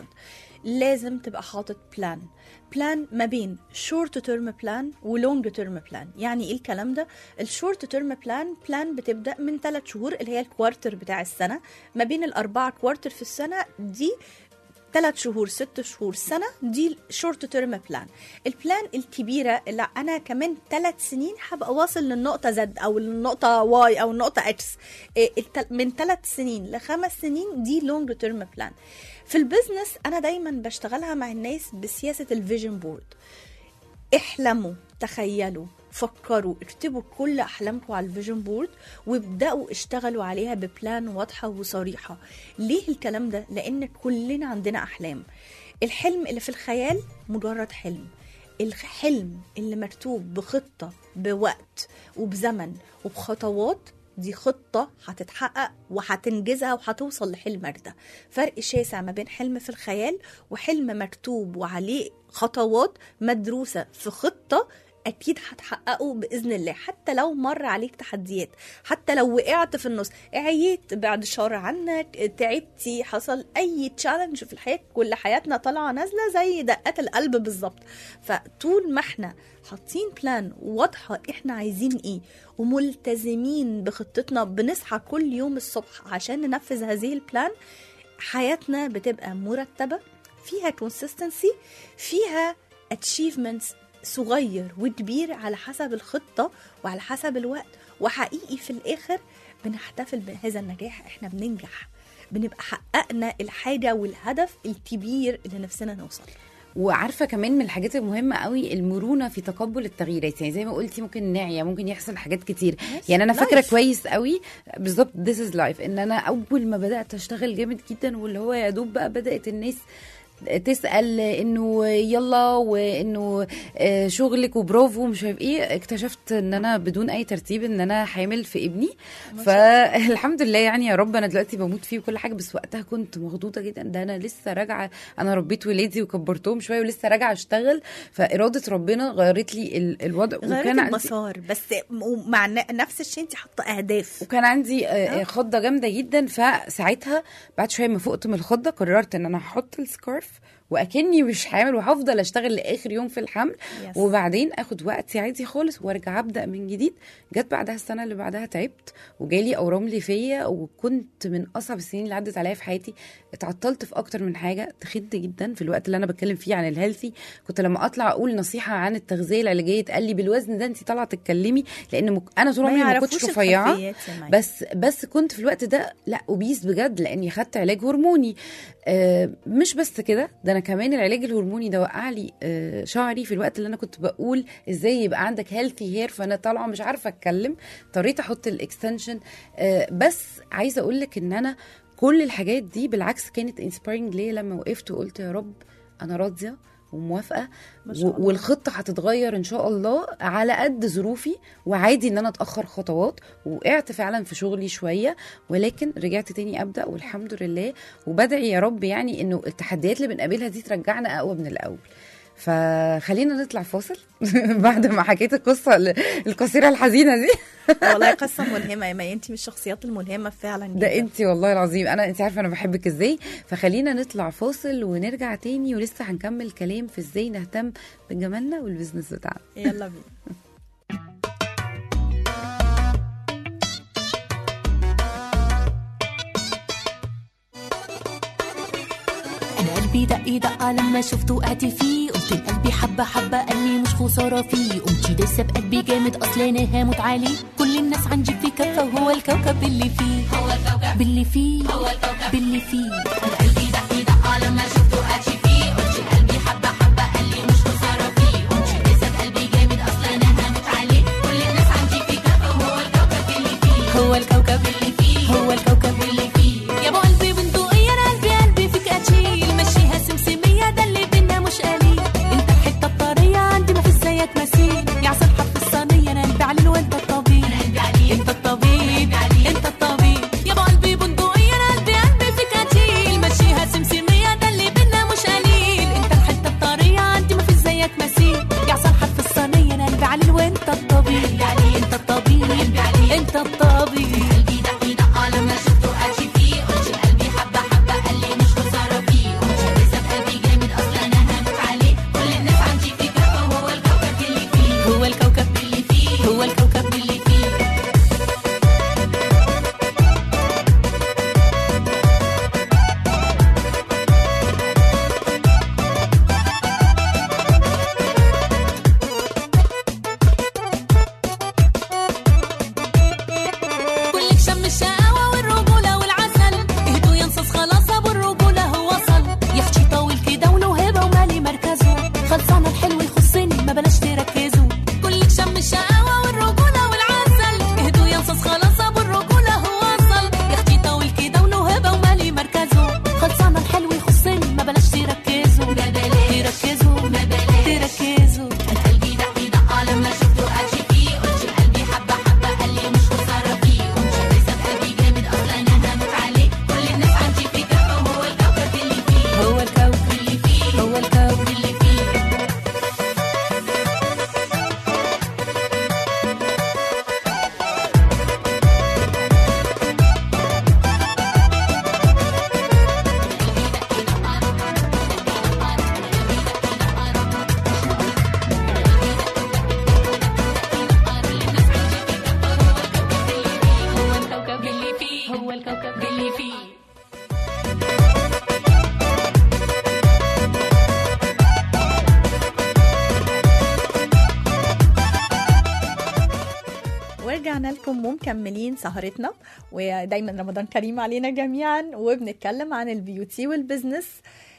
لازم تبقى حاطط بلان بلان ما بين شورت تيرم بلان ولونج تيرم بلان يعني ايه الكلام ده الشورت تيرم بلان بلان بتبدا من ثلاث شهور اللي هي الكوارتر بتاع السنه ما بين الاربعه كوارتر في السنه دي ثلاث شهور ست شهور سنة دي شورت تيرم بلان البلان الكبيرة اللي أنا كمان ثلاث سنين هبقى واصل للنقطة زد أو للنقطة واي أو النقطة اكس من ثلاث سنين لخمس سنين دي لونج تيرم بلان في البيزنس أنا دايما بشتغلها مع الناس بسياسة الفيجن بورد احلموا تخيلوا فكروا اكتبوا كل احلامكم على الفيجن بورد وابداوا اشتغلوا عليها ببلان واضحه وصريحه ليه الكلام ده لان كلنا عندنا احلام الحلم اللي في الخيال مجرد حلم الحلم اللي مرتوب بخطة بوقت وبزمن وبخطوات دي خطة هتتحقق وهتنجزها وهتوصل لحلمك ده فرق شاسع ما بين حلم في الخيال وحلم مكتوب وعليه خطوات مدروسة في خطة اكيد هتحققه باذن الله حتى لو مر عليك تحديات حتى لو وقعت في النص عييت بعد شهر عنك تعبتي حصل اي تشالنج في الحياه كل حياتنا طالعه نازله زي دقات القلب بالظبط فطول ما احنا حاطين بلان واضحه احنا عايزين ايه وملتزمين بخطتنا بنصحى كل يوم الصبح عشان ننفذ هذه البلان حياتنا بتبقى مرتبه فيها كونسيستنسي فيها achievements صغير وكبير على حسب الخطة وعلى حسب الوقت وحقيقي في الآخر بنحتفل بهذا النجاح احنا بننجح بنبقى حققنا الحاجة والهدف الكبير اللي نفسنا نوصل وعارفه كمان من الحاجات المهمه قوي المرونه في تقبل التغييرات يعني زي ما قلتي ممكن نعيا ممكن يحصل حاجات كتير Yes, يعني انا فاكره life. كويس قوي بالظبط this is life ان انا اول ما بدات اشتغل جامد جدا واللي هو يا دوب بقى بدات الناس تسال انه يلا وانه آه، شغلك وبرافو مش عارف ايه اكتشفت ان انا بدون اي ترتيب ان انا حامل في ابني فالحمد لله يعني يا رب انا دلوقتي بموت فيه وكل حاجه بس وقتها كنت مخضوضه جدا ده انا لسه راجعه انا ربيت ولادي وكبرتهم شويه ولسه راجعه اشتغل فاراده ربنا غيرت لي ال- الوضع غيرت عندي المسار بس م- مع ن- نفس الشيء انت حاطه اهداف وكان عندي آه، آه، خضه جامده جدا فساعتها بعد شويه ما فقت من الخضه قررت ان انا هحط السكارف واكني مش حامل وهفضل اشتغل لاخر يوم في الحمل Yes. وبعدين اخد وقتي عادي خالص وارجع ابدا من جديد جت بعدها السنه اللي بعدها تعبت وجالي اورام ليفيه وكنت من اصعب السنين اللي عدت عليا في حياتي اتعطلت في اكتر من حاجه تخنت جدا في الوقت اللي انا بتكلم فيه عن الهيلثي كنت لما اطلع اقول نصيحه عن التغذيه العلاجيه تقال لي بالوزن ده انت طالعه تتكلمي لان مك... انا طول ما عمري ما يعرفوش كنتش رفيعه الخلفيات يا مي. بس بس كنت في الوقت ده لا اوبيس بجد لاني خدت علاج هرموني آه مش بس كده ده انا كمان العلاج الهرموني ده وقع لي آه شعري في الوقت اللي انا كنت بقول ازاي يبقى عندك هيلثي هير فانا طالعه مش عارفه اتكلم اضطريت احط الاكستنشن آه بس عايزه اقول لك ان انا كل الحاجات دي بالعكس كانت انسبايرنج ليا لما وقفت وقلت يا رب انا راضيه وموافقه ما شاء الله. و- والخطه هتتغير ان شاء الله على قد ظروفي وعادي ان انا اتاخر خطوات وقعت فعلا في شغلي شويه ولكن رجعت تاني ابدا والحمد لله وبدعي يا رب يعني انه التحديات اللي بنقابلها دي ترجعنا اقوى من الاول فخلينا نطلع فاصل بعد ما حكيت القصه ال- القصيره الحزينه دي والله قصه ملهمه يا مي انت من الشخصيات الملهمه فعلا ده جداً. انت والله العظيم انا انت عارفه انا بحبك ازاي فخلينا نطلع فاصل ونرجع تاني ولسه هنكمل كلام في ازاي نهتم بجمالنا والبزنس بتاعنا يلا بينا انا قلبي دق دق لما شفته وقعت فيه قلت لقلبي حبه حبه قال لي مش خساره فيه قمت دايسه بقلبي جامد اصل انا هموت عليه كل الناس عندي في كفه وهو الكوكب اللي فيه هو الكوكب باللي فيه هو الكوكب باللي فيه انا قلبي دق دق لما شفته وقعت فيه قلت لقلبي حبه حبه قال لي مش خساره فيه قمت دايسه بقلبي جامد اصل انا هموت عليه كل الناس عندي في كفه وهو الكوكب اللي فيه هو الكوكب اللي فيه هو الكوكب اللي فيه يا ابو قلبي بندقية انا قلبي قلبي فيك اشيل مشيها سمسمية ده اللي بينا مش قليل انت الحتة الطرية عندي ما في زيك مثيل يا عسل حط الصينية انا قلبي عليل وانت الطبيب انت الطبيب انت الطبيب يا ابو قلبي بندقية انا قلبي قلبي فيك اشيل مشيها سمسمية ده اللي بينا مش قليل انت الحتة الطرية عندي ما في زيك مثيل يا عسل حط الصينية انا قلبي عليل وانت الطبيب انت الطبيب انت الطبيب قلبي دق دق لما شفته قاشي فيه قلت قلبي حبه حبه قال لي مش خساره فيه قلت لسه قلبي جامد اصلا انا هموت عليه كل الناس عندي في كفه وهو الكوكب اللي فيه هو الكوكب اللي فيه هو الكوكب اللي فيه كلك شم الشقاوة والرجولة والعسل اهدوا يا نصاص خلاص ابو الرجولة هو وصل يا اختي طويل كده وله هبة ومالي مركزه خلصانة الحلو يخصني ما بلاش تركزوا كلك شم الشقاوة والرجولة والعسل اهدوا يا نصاص خلاص ابو الرجولة هو وصل يا اختي طويل كده وله هبة ومالي مركزه خلصانة الحلو يخصني ما بلاش تركزوا تركزوا تركزوا الكوكب اللي فيه ورجعنا لكم ومكملين سهرتنا ودايما رمضان كريم علينا جميعا وبنتكلم عن البيوتي والبزنس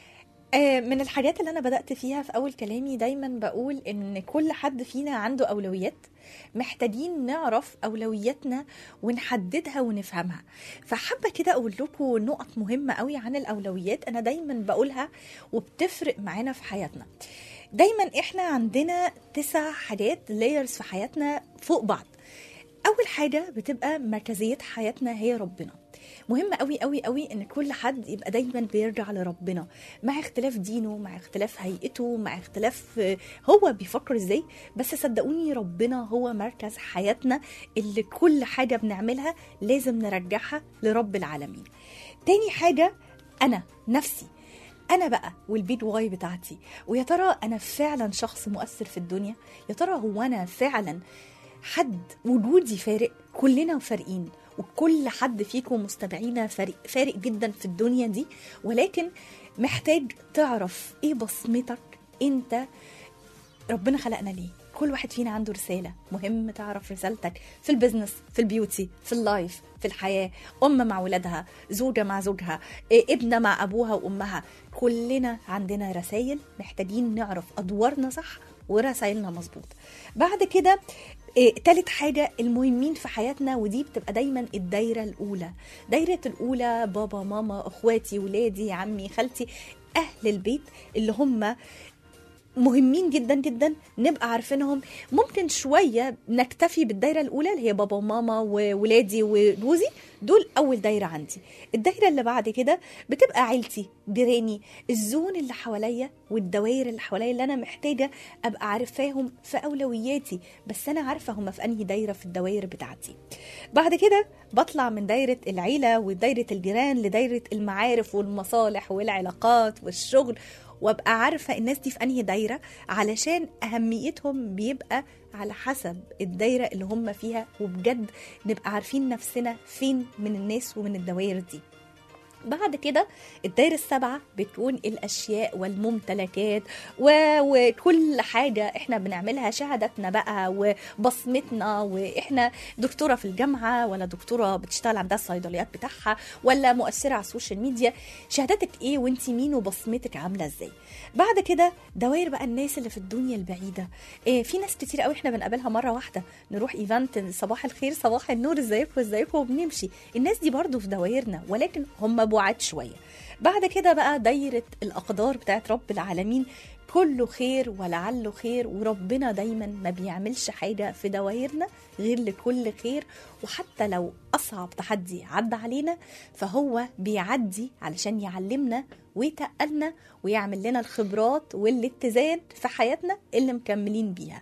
آه، من الحاجات اللي انا بدات فيها في اول كلامي دايما بقول ان كل حد فينا عنده اولويات محتاجين نعرف اولوياتنا ونحددها ونفهمها فحابه كده اقول لكم نقط مهمه قوي عن الاولويات انا دايما بقولها وبتفرق معانا في حياتنا دايما احنا عندنا تسع حاجات لايرز في حياتنا فوق بعض اول حاجه بتبقى مركزيه حياتنا هي ربنا مهم قوي قوي قوي ان كل حد يبقى دايما بيرجع لربنا مع اختلاف دينه مع اختلاف هيئته مع اختلاف آه، هو بيفكر ازاي بس صدقوني ربنا هو مركز حياتنا اللي كل حاجه بنعملها لازم نرجعها لرب العالمين تاني حاجه انا نفسي انا بقى والبيت واي بتاعتي ويا ترى انا فعلا شخص مؤثر في الدنيا يا ترى هو انا فعلا حد وجودي فارق كلنا فارقين وكل حد فيكم مستمعينا فارق, فارق جدا في الدنيا دي ولكن محتاج تعرف ايه بصمتك انت ربنا خلقنا ليه كل واحد فينا عنده رسالة مهم تعرف رسالتك في البزنس في البيوتي في اللايف في الحياة أم مع ولادها زوجة مع زوجها إيه، ابنة مع أبوها وأمها كلنا عندنا رسائل محتاجين نعرف أدوارنا صح ورسائلنا مظبوط بعد كده إيه، تالت حاجة المهمين في حياتنا ودي بتبقى دايما الدايرة الأولى دايرة الأولى بابا ماما أخواتي ولادي عمي خالتي أهل البيت اللي هم مهمين جدا جدا نبقى عارفينهم ممكن شويه نكتفي بالدايره الاولى اللي هي بابا وماما وولادي وجوزي دول اول دايره عندي الدايره اللي بعد كده بتبقى عيلتي جيراني الزون اللي حواليا والدوائر اللي حواليا اللي انا محتاجه ابقى عارفاهم في اولوياتي بس انا عارفه هم في انهي دايره في الدوائر بتاعتي بعد كده بطلع من دايره العيله ودايره الجيران لدايره المعارف والمصالح والعلاقات والشغل وابقى عارفه الناس دي في انهي دايره علشان اهميتهم بيبقى على حسب الدايره اللي هم فيها وبجد نبقى عارفين نفسنا فين من الناس ومن الدوائر دي بعد كده الدايرة السبعة بتكون الأشياء والممتلكات و... وكل حاجة إحنا بنعملها شهادتنا بقى وبصمتنا وإحنا دكتورة في الجامعة ولا دكتورة بتشتغل عندها الصيدليات بتاعها ولا مؤثرة على السوشيال ميديا شهادتك إيه وإنتي مين وبصمتك عاملة إزاي بعد كده دوائر بقى الناس اللي في الدنيا البعيدة إيه في ناس كتير قوي إحنا بنقابلها مرة واحدة نروح إيفنت صباح الخير صباح النور إزيكم إزيكم وبنمشي الناس دي برضو في دوائرنا ولكن هم بعاد شوية بعد كده بقى دايرة الأقدار بتاعت رب العالمين كله خير ولعله خير وربنا دايما ما بيعملش حاجة في دوائرنا غير لكل خير وحتى لو أصعب تحدي عدى علينا فهو بيعدي علشان يعلمنا ويتقلنا ويعمل لنا الخبرات والاتزان في حياتنا اللي مكملين بيها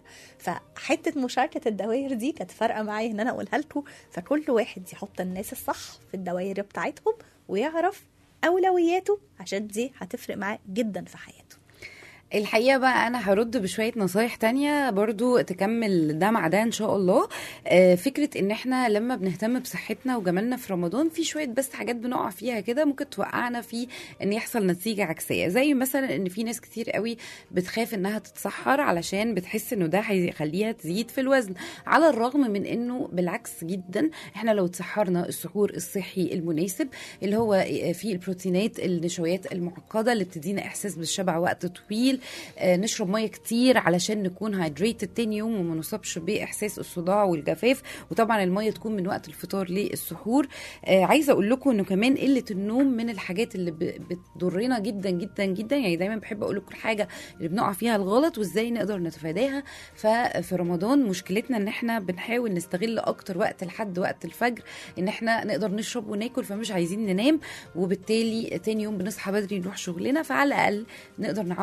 فحتة مشاركة الدوائر دي كانت فارقة معايا ان انا اقولها لكم فكل واحد يحط الناس الصح في الدوائر بتاعتهم ويعرف اولوياته عشان دي هتفرق معاه جدا في حياته الحقيقه بقى انا هرد بشويه نصايح تانية برضو تكمل ده مع ده ان شاء الله آه، فكره ان احنا لما بنهتم بصحتنا وجمالنا في رمضان في شويه بس حاجات بنقع فيها كده ممكن توقعنا في ان يحصل نتيجه عكسيه زي مثلا ان في ناس كتير قوي بتخاف انها تتسحر علشان بتحس انه ده هيخليها تزيد في الوزن على الرغم من انه بالعكس جدا احنا لو تسحرنا السحور الصحي المناسب اللي هو فيه البروتينات النشويات المعقده اللي بتدينا احساس بالشبع وقت طويل آه، نشرب ميه كتير علشان نكون هايدريتد تاني يوم وما نصابش باحساس الصداع والجفاف وطبعا الميه تكون من وقت الفطار للسحور آه، عايزه اقول لكم انه كمان قله النوم من الحاجات اللي ب- بتضرنا جدا جدا جدا يعني دايما بحب اقول لكم الحاجه اللي بنقع فيها الغلط وازاي نقدر نتفاداها ففي رمضان مشكلتنا ان احنا بنحاول نستغل اكتر وقت لحد وقت الفجر ان احنا نقدر نشرب وناكل فمش عايزين ننام وبالتالي تاني يوم بنصحى بدري نروح شغلنا فعلى الاقل نقدر نعوض ده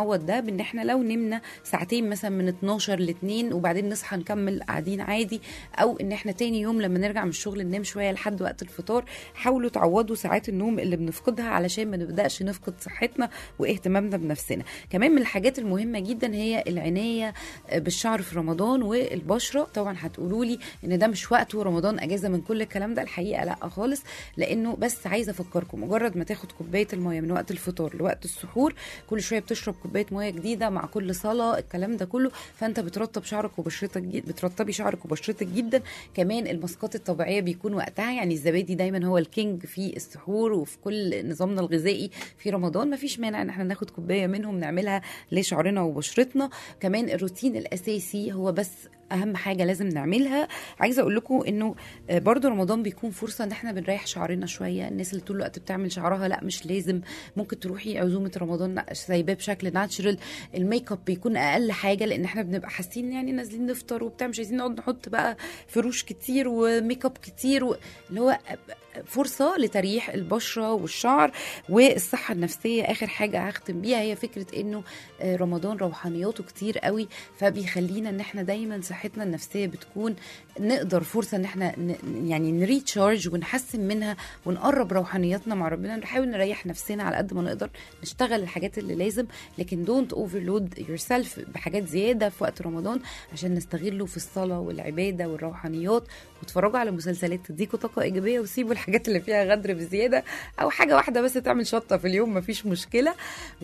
بان احنا لو نمنا ساعتين مثلا من 12 ل 2 وبعدين نصحى نكمل قاعدين عادي او ان احنا تاني يوم لما نرجع من الشغل ننام شويه لحد وقت الفطار حاولوا تعوضوا ساعات النوم اللي بنفقدها علشان ما نبداش نفقد صحتنا واهتمامنا بنفسنا كمان من الحاجات المهمه جدا هي العنايه بالشعر في رمضان والبشره طبعا هتقولوا لي ان ده مش وقت ورمضان اجازه من كل الكلام ده الحقيقه لا خالص لانه بس عايزه افكركم مجرد ما تاخد كوبايه الميه من وقت الفطار لوقت السحور كل شويه بتشرب كوبايه ميه جديده مع كل صلاه الكلام ده كله فانت بترطب شعرك وبشرتك جد بترطبي شعرك وبشرتك جدا كمان الماسكات الطبيعيه بيكون وقتها يعني الزبادي دايما هو الكينج في السحور وفي كل نظامنا الغذائي في رمضان مفيش مانع ان احنا ناخد كوبايه منهم نعملها لشعرنا وبشرتنا كمان الروتين الاساسي هو بس اهم حاجه لازم نعملها عايزه اقول لكم انه آه، برضو رمضان بيكون فرصه ان احنا بنريح شعرنا شويه الناس اللي طول الوقت بتعمل شعرها لا مش لازم ممكن تروحي عزومه رمضان سايباه بشكل ناتشرال الميك اب بيكون اقل حاجه لان احنا بنبقى حاسين يعني نازلين نفطر وبتاع مش عايزين نقعد نحط بقى فروش كتير وميك اب كتير و... اللي هو فرصه لتريح البشره والشعر والصحه النفسيه اخر حاجه هختم بيها هي فكره انه آه، رمضان روحانياته كتير قوي فبيخلينا ان احنا دايما صحتنا النفسيه بتكون نقدر فرصه ان احنا ن... يعني نريتشارج ونحسن منها ونقرب روحانياتنا مع ربنا نحاول نريح نفسنا على قد ما نقدر نشتغل الحاجات اللي لازم لكن دونت اوفرلود يور سيلف بحاجات زياده في وقت رمضان عشان نستغله في الصلاه والعباده والروحانيات وتفرجوا على مسلسلات تديكوا طاقه ايجابيه وسيبوا الحاجات اللي فيها غدر بزياده او حاجه واحده بس تعمل شطه في اليوم مفيش مشكله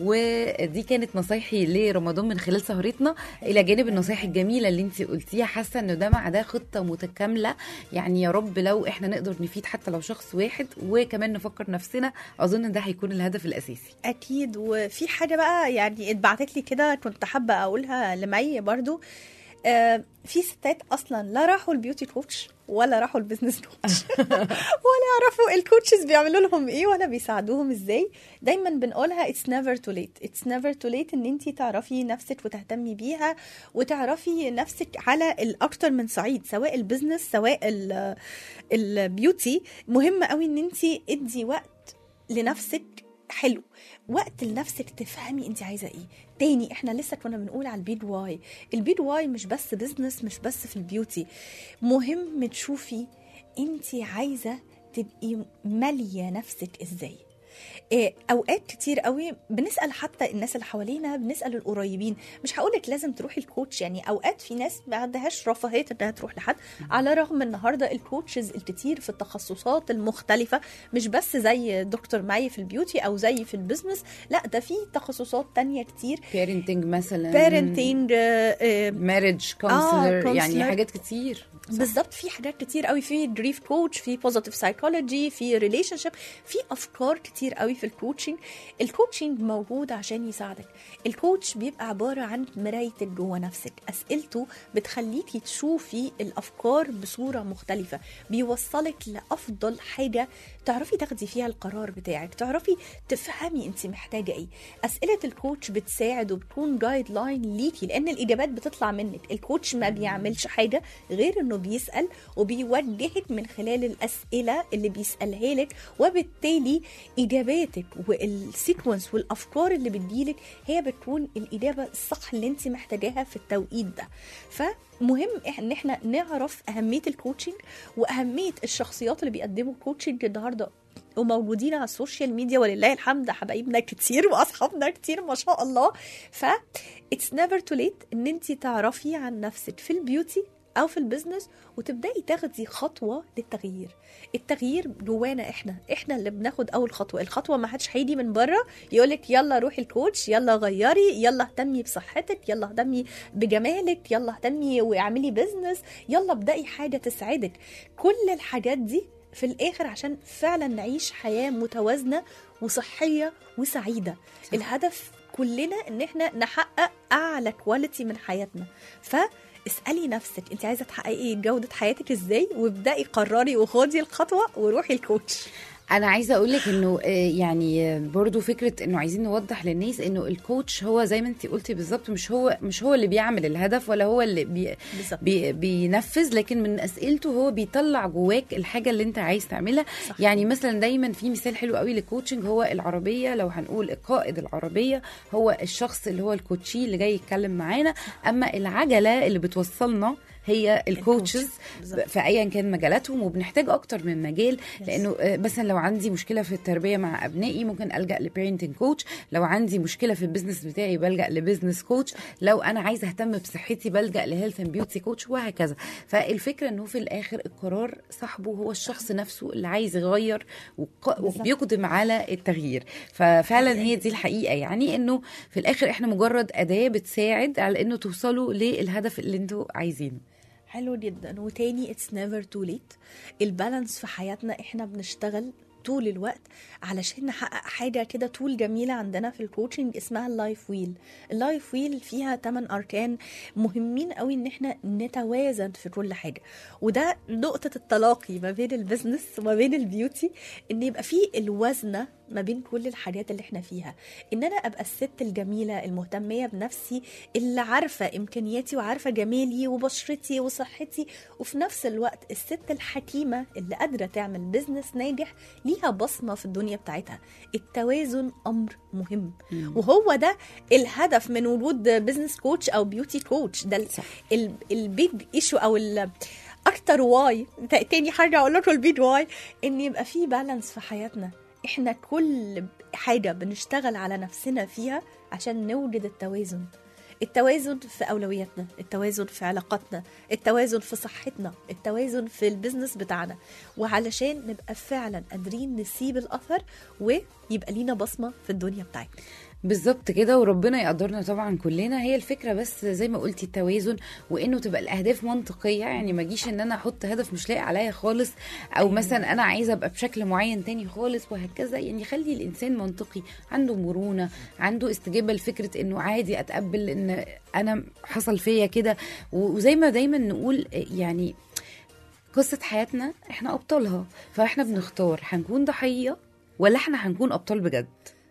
ودي كانت نصايحي لرمضان من خلال سهرتنا الى جانب النصايح الجميله اللي انت قلتيها حاسه انه ده مع ده خطه متكامله يعني يا رب لو احنا نقدر نفيد حتى لو شخص واحد وكمان نفكر نفسنا اظن ده هيكون الهدف الاساسي اكيد وفي حاجه بقى يعني اتبعتت لي كده كنت حابه اقولها لمي برضو آه في ستات اصلا لا راحوا البيوتي كوتش ولا راحوا البيزنس كوتش ولا يعرفوا الكوتشز بيعملوا لهم ايه ولا بيساعدوهم ازاي دايما بنقولها اتس نيفر تو ليت اتس نيفر تو ليت ان انت تعرفي نفسك وتهتمي بيها وتعرفي نفسك على الاكتر من صعيد سواء البيزنس سواء ال- البيوتي مهم قوي ان انت ادي وقت لنفسك حلو وقت لنفسك تفهمي انت عايزه ايه تاني احنا لسه كنا بنقول على البيد واي البيد واي مش بس بزنس مش بس في البيوتي مهم تشوفي انت عايزه تبقي ماليه نفسك ازاي إيه، اوقات كتير قوي بنسال حتى الناس اللي حوالينا بنسال القريبين مش هقولك لازم تروحي الكوتش يعني اوقات في ناس ما عندهاش رفاهيه انها تروح لحد على رغم النهارده الكوتشز الكتير في التخصصات المختلفه مش بس زي دكتور معي في البيوتي او زي في البيزنس لا ده في تخصصات تانية كتير بيرنتنج مثلا بارنتينج مارج كونسلر يعني counselor. حاجات كتير صح. بالظبط في حاجات كتير قوي في جريف كوتش في بوزيتيف سايكولوجي في ريليشن شيب في افكار كتير قوي في الكوتشنج الكوتشنج موجود عشان يساعدك الكوتش بيبقى عباره عن مرايتك جوه نفسك اسئلته بتخليكي تشوفي الافكار بصوره مختلفه بيوصلك لافضل حاجه تعرفي تاخدي فيها القرار بتاعك تعرفي تفهمي انت محتاجه ايه اسئله الكوتش بتساعد وبتكون جايد لاين ليكي لان الاجابات بتطلع منك الكوتش ما بيعملش حاجه غير انه بيسال وبيوجهك من خلال الاسئله اللي بيسالها لك وبالتالي اجاباتك والسيكونس والافكار اللي بتجيلك هي بتكون الاجابه الصح اللي انت محتاجاها في التوقيت ده فمهم إح- ان احنا نعرف اهميه الكوتشنج واهميه الشخصيات اللي بيقدموا كوتشنج النهارده وموجودين على السوشيال ميديا ولله الحمد حبايبنا كتير واصحابنا كتير ما شاء الله ف اتس نيفر تو ليت ان انت تعرفي عن نفسك في البيوتي او في البيزنس وتبداي تاخدي خطوه للتغيير التغيير جوانا احنا احنا اللي بناخد اول خطوه الخطوه ما حدش هيجي من بره يقولك يلا روحي الكوتش يلا غيري يلا اهتمي بصحتك يلا اهتمي بجمالك يلا اهتمي واعملي بيزنس يلا ابدأي حاجه تسعدك كل الحاجات دي في الاخر عشان فعلا نعيش حياه متوازنه وصحيه وسعيده صح. الهدف كلنا ان احنا نحقق اعلى كواليتي من حياتنا فاسالي نفسك انت عايزه تحققي جوده حياتك ازاي وابداي قرري وخدي الخطوه وروحي الكوتش انا عايزه اقول لك انه آه، يعني آه، برضو فكره انه عايزين نوضح للناس انه الكوتش هو زي ما انت قلتي بالظبط مش هو مش هو اللي بيعمل الهدف ولا هو اللي بي بالظبط بي بينفذ لكن من اسئلته هو بيطلع جواك الحاجه اللي انت عايز تعملها صح. يعني مثلا دايما في مثال حلو قوي للكوتشنج هو العربيه لو هنقول قائد العربيه هو الشخص اللي هو الكوتشي اللي جاي يتكلم معانا اما العجله اللي بتوصلنا هي الكوتشز بالظبط. في ايا كان مجالاتهم وبنحتاج اكتر من مجال لانه آه، مثلا لو عندي مشكله في التربيه مع ابنائي ممكن الجا لبيرنتنج كوتش لو عندي مشكله في البيزنس بتاعي بلجا لبيزنس كوتش لو انا عايزه اهتم بصحتي بلجا لهيلث اند بيوتي كوتش وهكذا فالفكره انه في الاخر القرار صاحبه هو الشخص نفسه اللي عايز يغير وق- بالظبط. وبيقدم على التغيير ففعلا هي دي الحقيقه يعني انه في الاخر احنا مجرد اداه بتساعد على انه توصلوا للهدف اللي انتوا عايزينه حلو جدا وتاني اتس نيفر تو ليت البالانس في حياتنا احنا بنشتغل طول الوقت علشان نحقق حاجة كده طول جميلة عندنا في الكوتشنج اسمها اللايف ويل اللايف ويل فيها 8 أركان مهمين قوي ان احنا نتوازن في كل حاجة وده نقطة التلاقي ما بين البيزنس وما بين البيوتي ان يبقى فيه الوزنة ما بين كل الحاجات اللي احنا فيها ان انا ابقى الست الجميله المهتميه بنفسي اللي عارفه امكانياتي وعارفه جمالي وبشرتي وصحتي وفي نفس الوقت الست الحكيمه اللي قادره تعمل بيزنس ناجح ليها بصمه في الدنيا بتاعتها التوازن امر مهم وهو ده الهدف من وجود بيزنس كوتش او بيوتي كوتش ده صح. البيج ايشو او ال اكتر واي تاني حاجه اقول لكم البيج واي ان يبقى في بالانس في حياتنا احنا كل حاجه بنشتغل على نفسنا فيها عشان نوجد التوازن التوازن في اولوياتنا التوازن في علاقاتنا التوازن في صحتنا التوازن في البيزنس بتاعنا وعلشان نبقى فعلا قادرين نسيب الاثر ويبقى لينا بصمه في الدنيا بتاعتنا بالظبط كده وربنا يقدرنا طبعا كلنا هي الفكره بس زي ما قلتي التوازن وانه تبقى الاهداف منطقيه يعني ما اجيش ان انا احط هدف مش لاقي عليا خالص او مثلا انا عايزه ابقى بشكل معين تاني خالص وهكذا يعني خلي الانسان منطقي عنده مرونه عنده استجابه لفكره انه عادي اتقبل ان انا حصل فيا كده وزي ما دايما نقول يعني قصه حياتنا احنا ابطالها فاحنا بنختار هنكون ضحيه ولا احنا هنكون ابطال بجد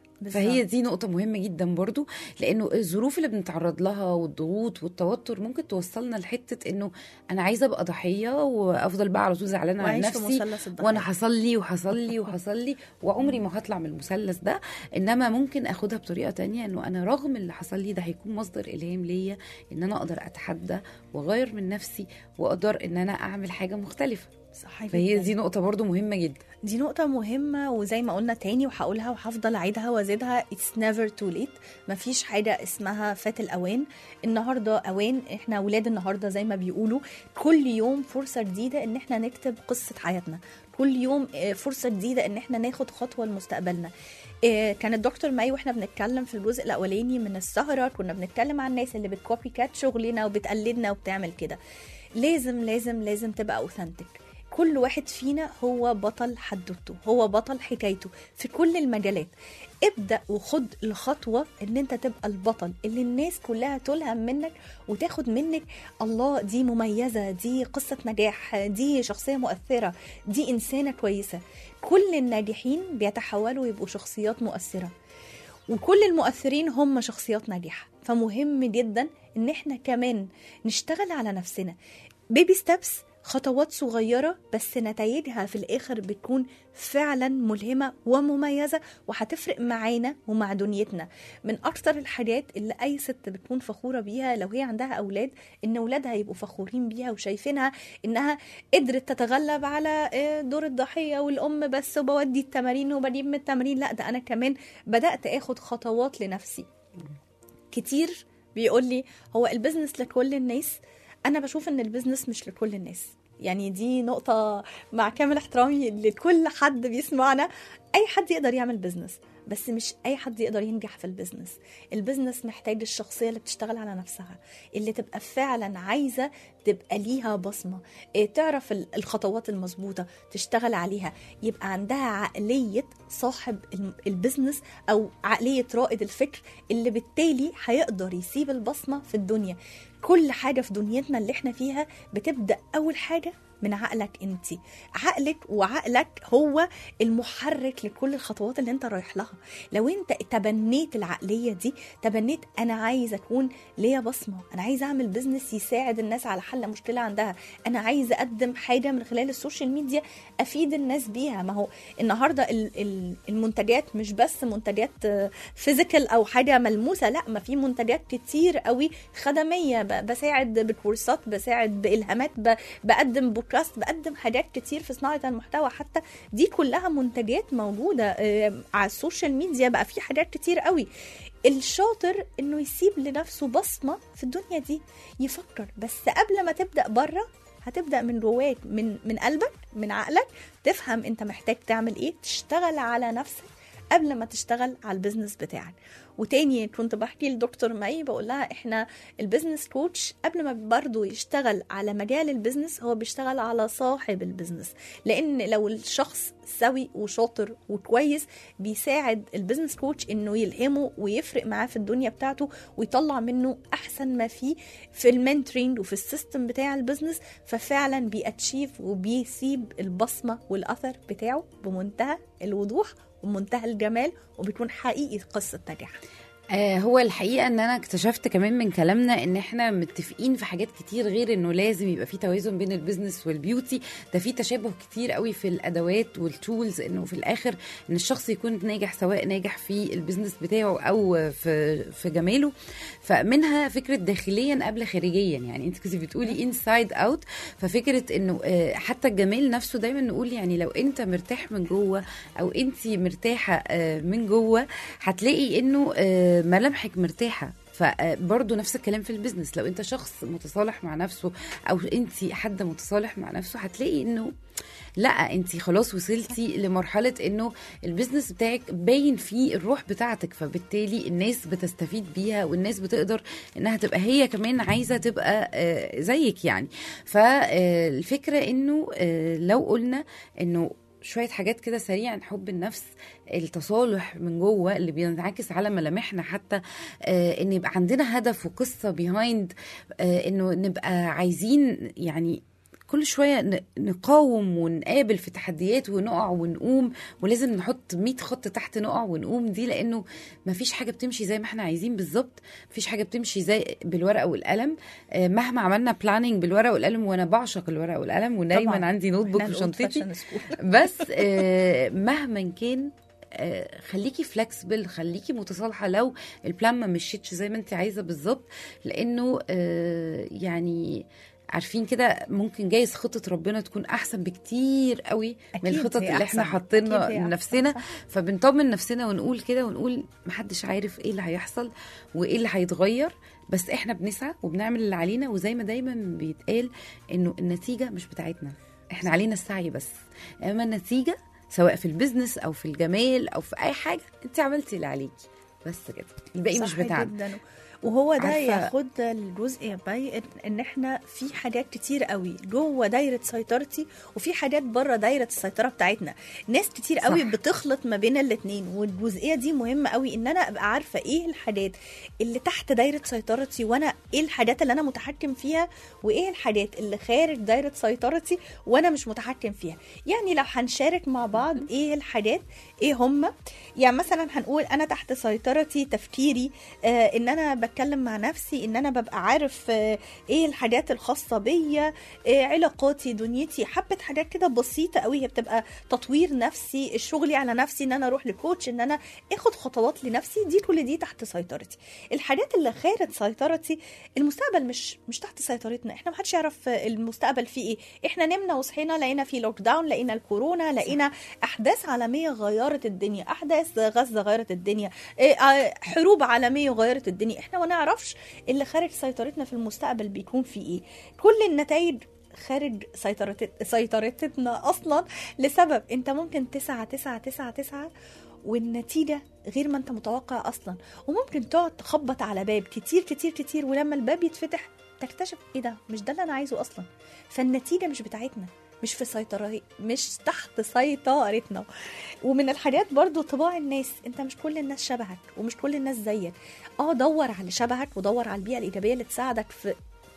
فهي دي نقطة مهمة جدا برضو لأنه الظروف اللي بنتعرض لها والضغوط والتوتر ممكن توصلنا لحتة إنه أنا عايزة أبقى ضحية وأفضل بقى على طول زعلانة على وعيش في نفسي مثلث الضحية. وأنا حصل لي وحصل لي وحصل لي وعمري ما هطلع من المثلث ده إنما ممكن أخدها بطريقة تانية إنه أنا رغم اللي حصل لي ده هيكون مصدر إلهام ليا إن أنا أقدر أتحدى وأغير من نفسي وأقدر إن أنا أعمل حاجة مختلفة صح فهي جداً. دي نقطة برضو مهمة جدا دي نقطة مهمة وزي ما قلنا تاني وهقولها وهفضل أعيدها وأزيدها it's never too late مفيش حاجة اسمها فات الأوان النهاردة أوان احنا ولاد النهاردة زي ما بيقولوا كل يوم فرصة جديدة إن احنا نكتب قصة حياتنا كل يوم آه، فرصة جديدة إن احنا ناخد خطوة لمستقبلنا آه، كان الدكتور ماي واحنا بنتكلم في الجزء الاولاني من السهره كنا بنتكلم عن الناس اللي بتكوبي كات شغلنا وبتقلدنا وبتعمل كده لازم لازم لازم تبقى اوثنتك كل واحد فينا هو بطل حدوته هو بطل حكايته في كل المجالات ابدأ وخد الخطوة ان انت تبقى البطل اللي الناس كلها تلهم منك وتاخد منك الله دي مميزة دي قصة نجاح دي شخصية مؤثرة دي إنسانة كويسة كل الناجحين بيتحولوا يبقوا شخصيات مؤثرة وكل المؤثرين هم شخصيات ناجحة فمهم جدا ان احنا كمان نشتغل على نفسنا بيبي ستابس خطوات صغيرة بس نتائجها في الآخر بتكون فعلا ملهمة ومميزة وهتفرق معانا ومع دنيتنا من أكتر الحاجات اللي أي ست بتكون فخورة بيها لو هي عندها أولاد إن أولادها يبقوا فخورين بيها وشايفينها إنها قدرت تتغلب على آه، دور الضحية والأم بس وبودي التمارين وبجيب من التمارين لا ده أنا كمان بدأت آخد خطوات لنفسي كتير بيقول لي هو البيزنس لكل الناس انا بشوف ان البيزنس مش لكل الناس يعني دي نقطة مع كامل احترامي لكل حد بيسمعنا أي حد يقدر يعمل بيزنس بس مش أي حد يقدر ينجح في البيزنس البيزنس محتاج الشخصية اللي بتشتغل على نفسها اللي تبقى فعلا عايزة تبقى ليها بصمة إيه، تعرف ال- الخطوات المظبوطة تشتغل عليها يبقى عندها عقلية صاحب الم- البيزنس أو عقلية رائد الفكر اللي بالتالي هيقدر يسيب البصمة في الدنيا كل حاجة في دنيتنا اللي احنا فيها بتبدأ أول حاجة من عقلك انت عقلك وعقلك هو المحرك لكل الخطوات اللي انت رايح لها لو انت تبنيت العقليه دي تبنيت انا عايزه اكون ليا بصمه انا عايزه اعمل بزنس يساعد الناس على حل مشكله عندها انا عايزه اقدم حاجه من خلال السوشيال ميديا افيد الناس بيها ما هو النهارده ال- ال- المنتجات مش بس منتجات فيزيكال او حاجه ملموسه لا ما في منتجات كتير قوي خدميه ب- بساعد بكورسات بساعد بالهامات ب- بقدم بودكاست بقدم حاجات كتير في صناعه المحتوى حتى دي كلها منتجات موجوده آه، على السوشيال ميديا بقى في حاجات كتير قوي الشاطر انه يسيب لنفسه بصمه في الدنيا دي يفكر بس قبل ما تبدا بره هتبدا من جواك من من قلبك من عقلك تفهم انت محتاج تعمل ايه تشتغل على نفسك قبل ما تشتغل على البيزنس بتاعك وتاني كنت بحكي لدكتور مي بقول لها احنا البيزنس كوتش قبل ما برضه يشتغل على مجال البيزنس هو بيشتغل على صاحب البيزنس لان لو الشخص سوي وشاطر وكويس بيساعد البيزنس كوتش انه يلهمه ويفرق معاه في الدنيا بتاعته ويطلع منه احسن ما فيه في المنترينج وفي السيستم بتاع البيزنس ففعلا بيأتشيف وبيسيب البصمه والاثر بتاعه بمنتهى الوضوح ومنتهى الجمال وبيكون حقيقي قصه نجاح آه هو الحقيقه ان انا اكتشفت كمان من كلامنا ان احنا متفقين في حاجات كتير غير انه لازم يبقى في توازن بين البيزنس والبيوتي ده في تشابه كتير قوي في الادوات والتولز انه في الاخر ان الشخص يكون ناجح سواء ناجح في البيزنس بتاعه او في في جماله فمنها فكره داخليا قبل خارجيا يعني انت كنت بتقولي انسايد اوت ففكره انه آه، حتى الجمال نفسه دايما نقول يعني لو انت مرتاح من جوه او انت مرتاحه آه، من جوه هتلاقي انه آه، ملامحك مرتاحه فبرضه نفس الكلام في البيزنس لو انت شخص متصالح مع نفسه او انت حد متصالح مع نفسه هتلاقي انه لا انت خلاص وصلتي لمرحله انه البيزنس بتاعك باين فيه الروح بتاعتك فبالتالي الناس بتستفيد بيها والناس بتقدر انها تبقى هي كمان عايزه تبقى آه، زيك يعني فالفكره انه آه، لو قلنا انه شويه حاجات كده سريعا حب النفس التصالح من جوه اللي بينعكس على ملامحنا حتى آه ان يبقى عندنا هدف وقصه بيهايند آه انه نبقى عايزين يعني كل شويه ن- نقاوم ونقابل في تحديات ونقع ونقوم ولازم نحط 100 خط تحت نقع ونقوم دي لانه ما فيش حاجه بتمشي زي ما احنا عايزين بالظبط مفيش حاجه بتمشي زي بالورقه والقلم آه، مهما عملنا بلاننج بالورقه والقلم وانا بعشق الورقه والقلم ودايما طبعاً. عندي نوت بوك إحنا في الأولد شنطتي فاشن سكول. بس آه، مهما كان آه، خليكي فلكسبل خليكي متصالحه لو البلان ما مشيتش زي ما انت عايزه بالظبط لانه آه، يعني عارفين كده ممكن جايز خطه ربنا تكون احسن بكتير قوي من أكيد الخطط هي اللي احنا أحسن. حاطينها أكيد هي أحسن، لنفسنا صح. فبنطمن نفسنا ونقول كده ونقول محدش عارف ايه اللي هيحصل وايه اللي هيتغير بس احنا بنسعى وبنعمل اللي علينا وزي ما دايما بيتقال انه النتيجه مش بتاعتنا احنا علينا السعي بس اما النتيجه سواء في البيزنس او في الجمال او في اي حاجه انت عملتي اللي عليكي بس كده الباقي مش صح بتاعنا جدا وهو ده عارفة- ياخد الجزء يا باي إن- ان احنا في حاجات كتير قوي جوه دايره سيطرتي وفي حاجات بره دايره السيطره بتاعتنا ناس كتير قوي صح. بتخلط ما بين الاتنين والجزئيه دي مهمه قوي ان انا ابقى عارفه ايه الحاجات اللي تحت دايره سيطرتي وانا ايه الحاجات اللي انا متحكم فيها وايه الحاجات اللي خارج دايره سيطرتي وانا مش متحكم فيها يعني لو هنشارك مع بعض ايه الحاجات ايه هم يعني مثلا هنقول انا تحت سيطرتي تفكيري آه ان انا بتكلم مع نفسي ان انا ببقى عارف آه ايه الحاجات الخاصه بيا آه علاقاتي دنيتي حبه حاجات كده بسيطه قوي هي بتبقى تطوير نفسي شغلي على نفسي ان انا اروح لكوتش ان انا اخد خطوات لنفسي دي كل دي تحت سيطرتي الحاجات اللي خارج سيطرتي المستقبل مش مش تحت سيطرتنا احنا محدش يعرف المستقبل فيه ايه احنا نمنا وصحينا لقينا في لوك داون لقينا الكورونا لقينا احداث عالميه غيرت الدنيا احداث غزه غيرت الدنيا إيه، آه، حروب عالميه غيرت الدنيا احنا ما نعرفش اللي خارج سيطرتنا في المستقبل بيكون فيه ايه كل النتائج خارج سيطرت- سيطرتنا اصلا لسبب انت ممكن تسعة تسعة تسعة تسعة والنتيجة غير ما انت متوقع اصلا وممكن تقعد تخبط على باب كتير كتير كتير ولما الباب يتفتح تكتشف ايه ده مش ده اللي انا عايزه اصلا فالنتيجة مش بتاعتنا مش في سيطرة مش تحت سيطرتنا ومن الحاجات برضو طباع الناس انت مش كل الناس شبهك ومش كل الناس زيك اه دور على اللي شبهك ودور على البيئة الإيجابية اللي تساعدك في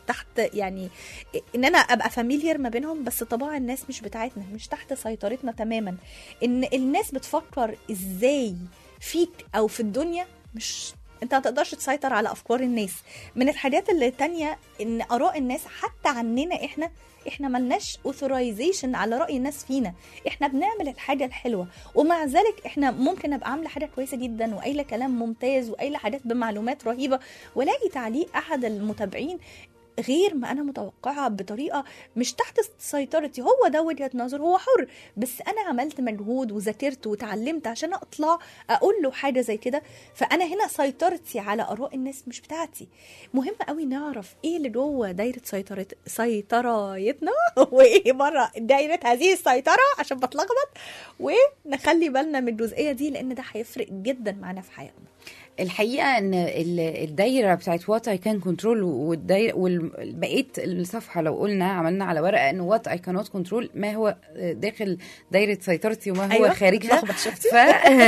تحت يعني ان انا ابقى فاميليار ما بينهم بس طباع الناس مش بتاعتنا مش تحت سيطرتنا تماما ان الناس بتفكر ازاي فيك او في الدنيا مش انت ما تقدرش تسيطر على افكار الناس من الحاجات اللي تانية ان اراء الناس حتى عننا احنا احنا ملناش اوثرايزيشن على راي الناس فينا احنا بنعمل الحاجه الحلوه ومع ذلك احنا ممكن ابقى عامله حاجه كويسه جدا وقايله كلام ممتاز وقايله حاجات بمعلومات رهيبه والاقي تعليق احد المتابعين غير ما انا متوقعه بطريقه مش تحت سيطرتي هو ده وجهه نظر هو حر بس انا عملت مجهود وذاكرت وتعلمت عشان اطلع اقول له حاجه زي كده فانا هنا سيطرتي على اراء الناس مش بتاعتي مهم قوي نعرف ايه اللي جوه دايره سيطره سيطرتنا وايه بره دايره هذه السيطره عشان بتلخبط ونخلي بالنا من الجزئيه دي لان ده هيفرق جدا معانا في حياتنا الحقيقه ان ال- الدايره بتاعت وات اي كان كنترول والدايره وبقيه الصفحه لو قلنا عملنا على ورقه انه وات اي كانوت كنترول ما هو داخل دايره سيطرتي وما هو أيوة، خارجها اتلخبط، شفتي؟ ف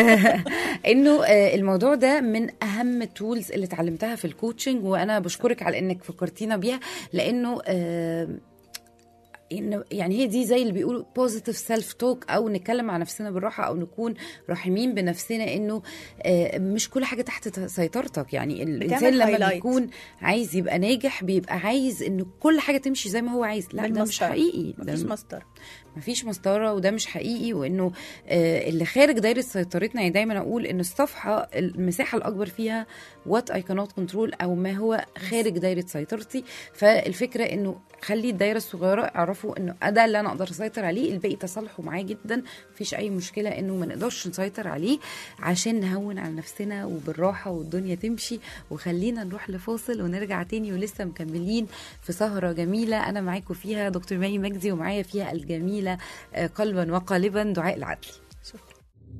انه آه، الموضوع ده من اهم التولز اللي اتعلمتها في الكوتشنج وانا بشكرك على انك فكرتينا بيها لانه آه، إنه يعني هي دي زي اللي بيقولوا بوزيتيف سيلف توك او نتكلم مع نفسنا بالراحه او نكون رحيمين بنفسنا انه آه، مش كل حاجه تحت سيطرتك يعني الانسان لما highlight. بيكون عايز يبقى ناجح بيبقى عايز انه كل حاجه تمشي زي ما هو عايز لا ده مش بالمسطرة. حقيقي ده مفيش مسطره مفيش مسطره وده مش حقيقي وانه آه، اللي خارج دايره سيطرتنا يعني دايما اقول ان الصفحه المساحه الاكبر فيها وات اي كانوت كنترول او ما هو خارج دايره سيطرتي فالفكره انه خلي الدايره الصغيره اعرفوا انه ده اللي انا اقدر اسيطر عليه الباقي تصالحوا معاه جدا مفيش اي مشكله انه ما نقدرش نسيطر عليه عشان نهون على نفسنا وبالراحه والدنيا تمشي وخلينا نروح لفاصل ونرجع تاني ولسه مكملين في سهره جميله انا معاكم فيها دكتور ماي مجدي ومعايا فيها الجميله آه، قلبا وقالبا دعاء العدلي شكرا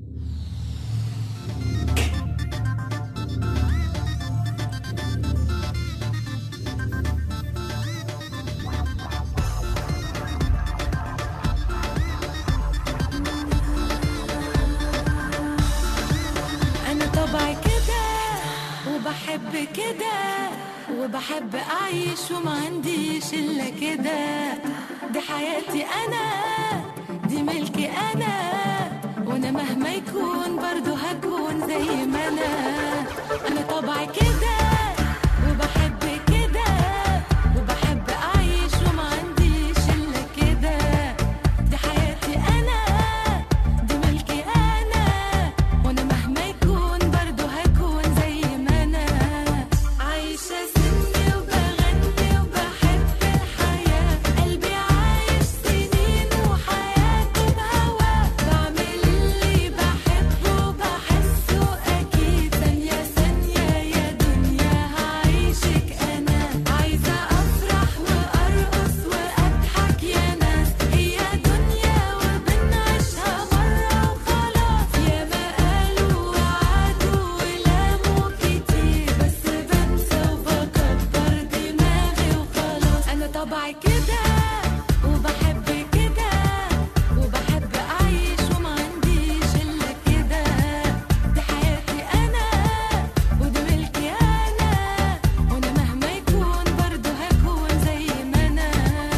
أنا طبعي كده وبحب كده وبحب أعيش وما عنديش إلا كده دي حياتي أنا دي ملكي أنا وأنا مهما يكون برضو هكون زي ما أنا أنا طبعي كده وبحب كده وبحب أعيش وما عنديش إلا كده دي حياتي أنا دي ملكي أنا وأنا مهما يكون برضو هكون زي ما أنا عايشة سني وبغني وبحب الحياة قلبي عايش سنين وحياته بهواه بعمل اللي بحبه وبحسه أكيد ثانية ثانية يا دنيا هعيشك أنا عايزة أفرح وأرقص وأضحك يا ناس هي دنيا وبنعيشها مرة وخلاص يا ما قالوا وعدوا ولاموا كتير بس بنسى وبكبر دماغي وخلاص أنا طبعي كده وبحب كده وبحب أعيش وما عنديش إلا كده دي حياتي أنا ودي ملكي أنا وأنا مهما يكون برضه هكون زي ما أنا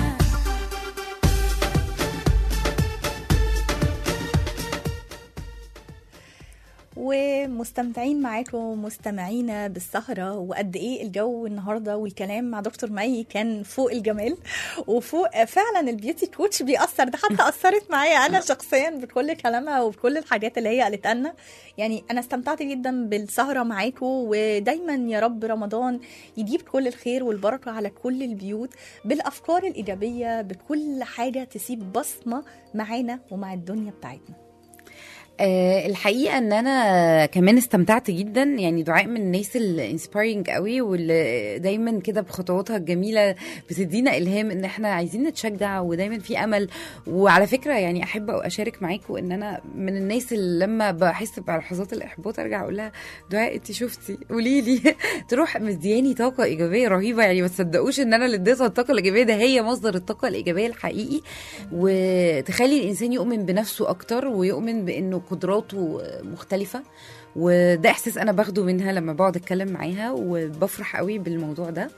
ومستمتعين معاكم مستمعينا بالسهرة وقد ايه الجو النهارده والكلام مع دكتور مي كان فوق الجمال وفوق فعلا البيوتي كوتش بيأثر ده حتى أثرت معايا أنا شخصيا بكل كلامها وبكل الحاجات اللي هي قالتها لنا يعني أنا استمتعت جدا بالسهرة معاكم ودايما يا رب رمضان يجيب كل الخير والبركة على كل البيوت بالأفكار الإيجابية بكل حاجة تسيب بصمة معانا ومع الدنيا بتاعتنا آه، الحقيقه ان انا كمان استمتعت جدا يعني دعاء من الناس الانسبايرنج قوي واللي دايما كده بخطواتها الجميله بتدينا الهام ان احنا عايزين نتشجع ودايما في امل وعلى فكره يعني احب اشارك معاكم ان انا من الناس اللي لما بحس بلحظات الاحباط ارجع اقول لها دعاء انت شفتي قولي لي تروح مدياني طاقه ايجابيه رهيبه يعني ما تصدقوش ان انا اللي اديتها الطاقه الايجابيه ده هي مصدر الطاقه الايجابيه الحقيقي وتخلي الانسان يؤمن بنفسه اكتر ويؤمن بانه قدراته مختلفه وده احساس انا باخده منها لما بقعد اتكلم معاها وبفرح قوي بالموضوع ده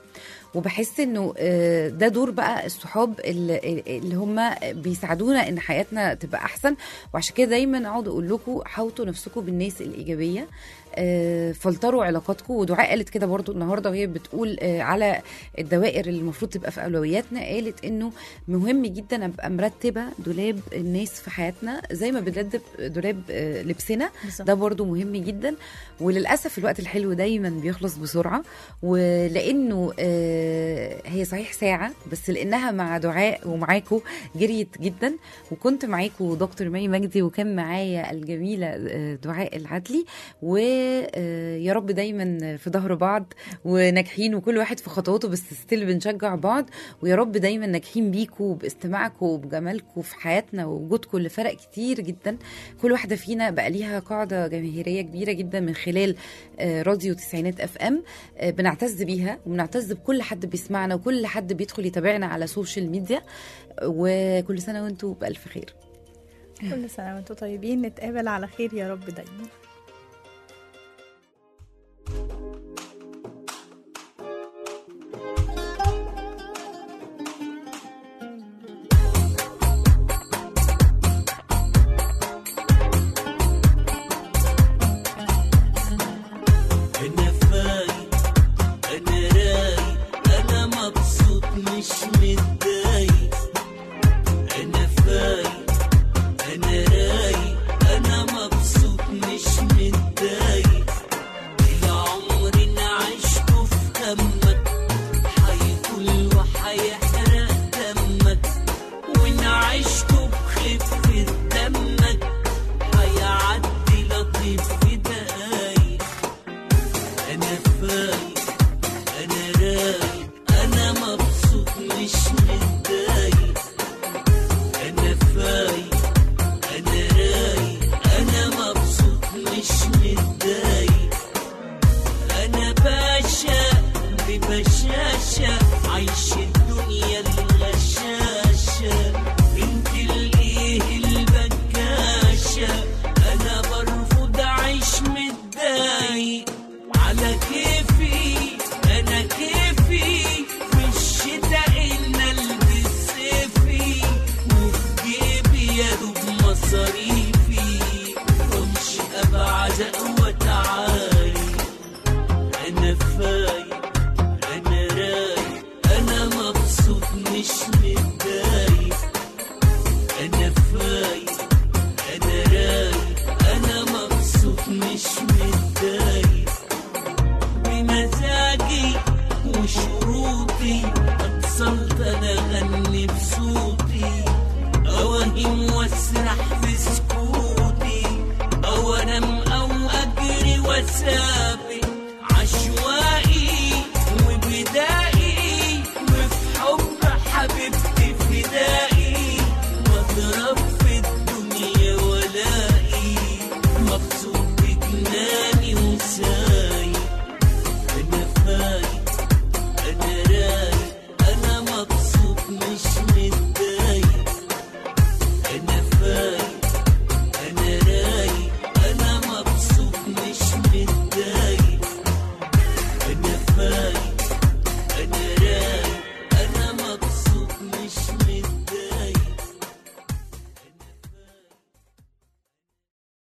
وبحس انه آه، ده دور بقى الصحاب اللي, اللي هم بيساعدونا ان حياتنا تبقى احسن وعشان كده دايما اقعد اقول لكم حاوطوا نفسكم بالناس الايجابيه آه، فلتروا علاقاتكم ودعاء قالت كده برضو النهارده وهي بتقول آه، على الدوائر اللي المفروض تبقى في اولوياتنا قالت انه مهم جدا ابقى مرتبه دولاب الناس في حياتنا زي ما بنرتب دولاب آه، لبسنا بالظبط. ده برضو مهم جدا وللاسف الوقت الحلو دايما بيخلص بسرعه ولانه آه، هي صحيح ساعه بس لانها مع دعاء ومعاكم جريت جدا وكنت معاكم دكتور مي مجدي وكان معايا الجميله آه، دعاء العدلي ويا رب دايما في ظهر بعض وناجحين وكل واحد في خطواته بس ستيل بنشجع بعض ويا رب دايما ناجحين بيكم باستماعكم وبجمالكم في حياتنا ووجودكم اللي فرق كتير جدا كل واحده فينا بقى ليها قاعده جماهيريه كبيره جدا من خلال آه، راديو تسعينات اف ام آه، بنعتز بيها وبنعتز بكل حد بيسمعنا وكل حد بيدخل يتابعنا على سوشيال ميديا وكل سنه وانتم بالف خير كل سنه وانتم طيبين نتقابل على خير يا رب دايما انا فايق انا رايق انا مبسوط مش متضايق انا فايق انا رايق انا مبسوط مش متضايق العمر انا عشته في همك هيطول وهيحرق دمك وان عشته بخفة دمك هيعدي لطيف في دقايق انا فايق انا رايق انا مبسوط مش متضايق انا فايق انا رايق انا مبسوط مش متضايق انا باشا ببشاشة عايش الدنيا الغشاشة انت الايه البكاشة انا برفض اعيش متضايق على كيفي انا كيفي في الشتاء ان البس صيفي وفي جيبي يا دوب مصاريفي وامشي ابعد وتعالي انا فايق انا رايق انا مبسوط مش متضايق انا فايق انا رايق انا مبسوط مش متضايق بمزاجي وشروطي اتصلت انا اغني بصوتي اوهم واسرح في سكوتي او انام او اجري واسابق عشوائي وبدائي وفي حب حبيبتي فدائي واضرب في الدنيا ولائي مبسوط بجنائي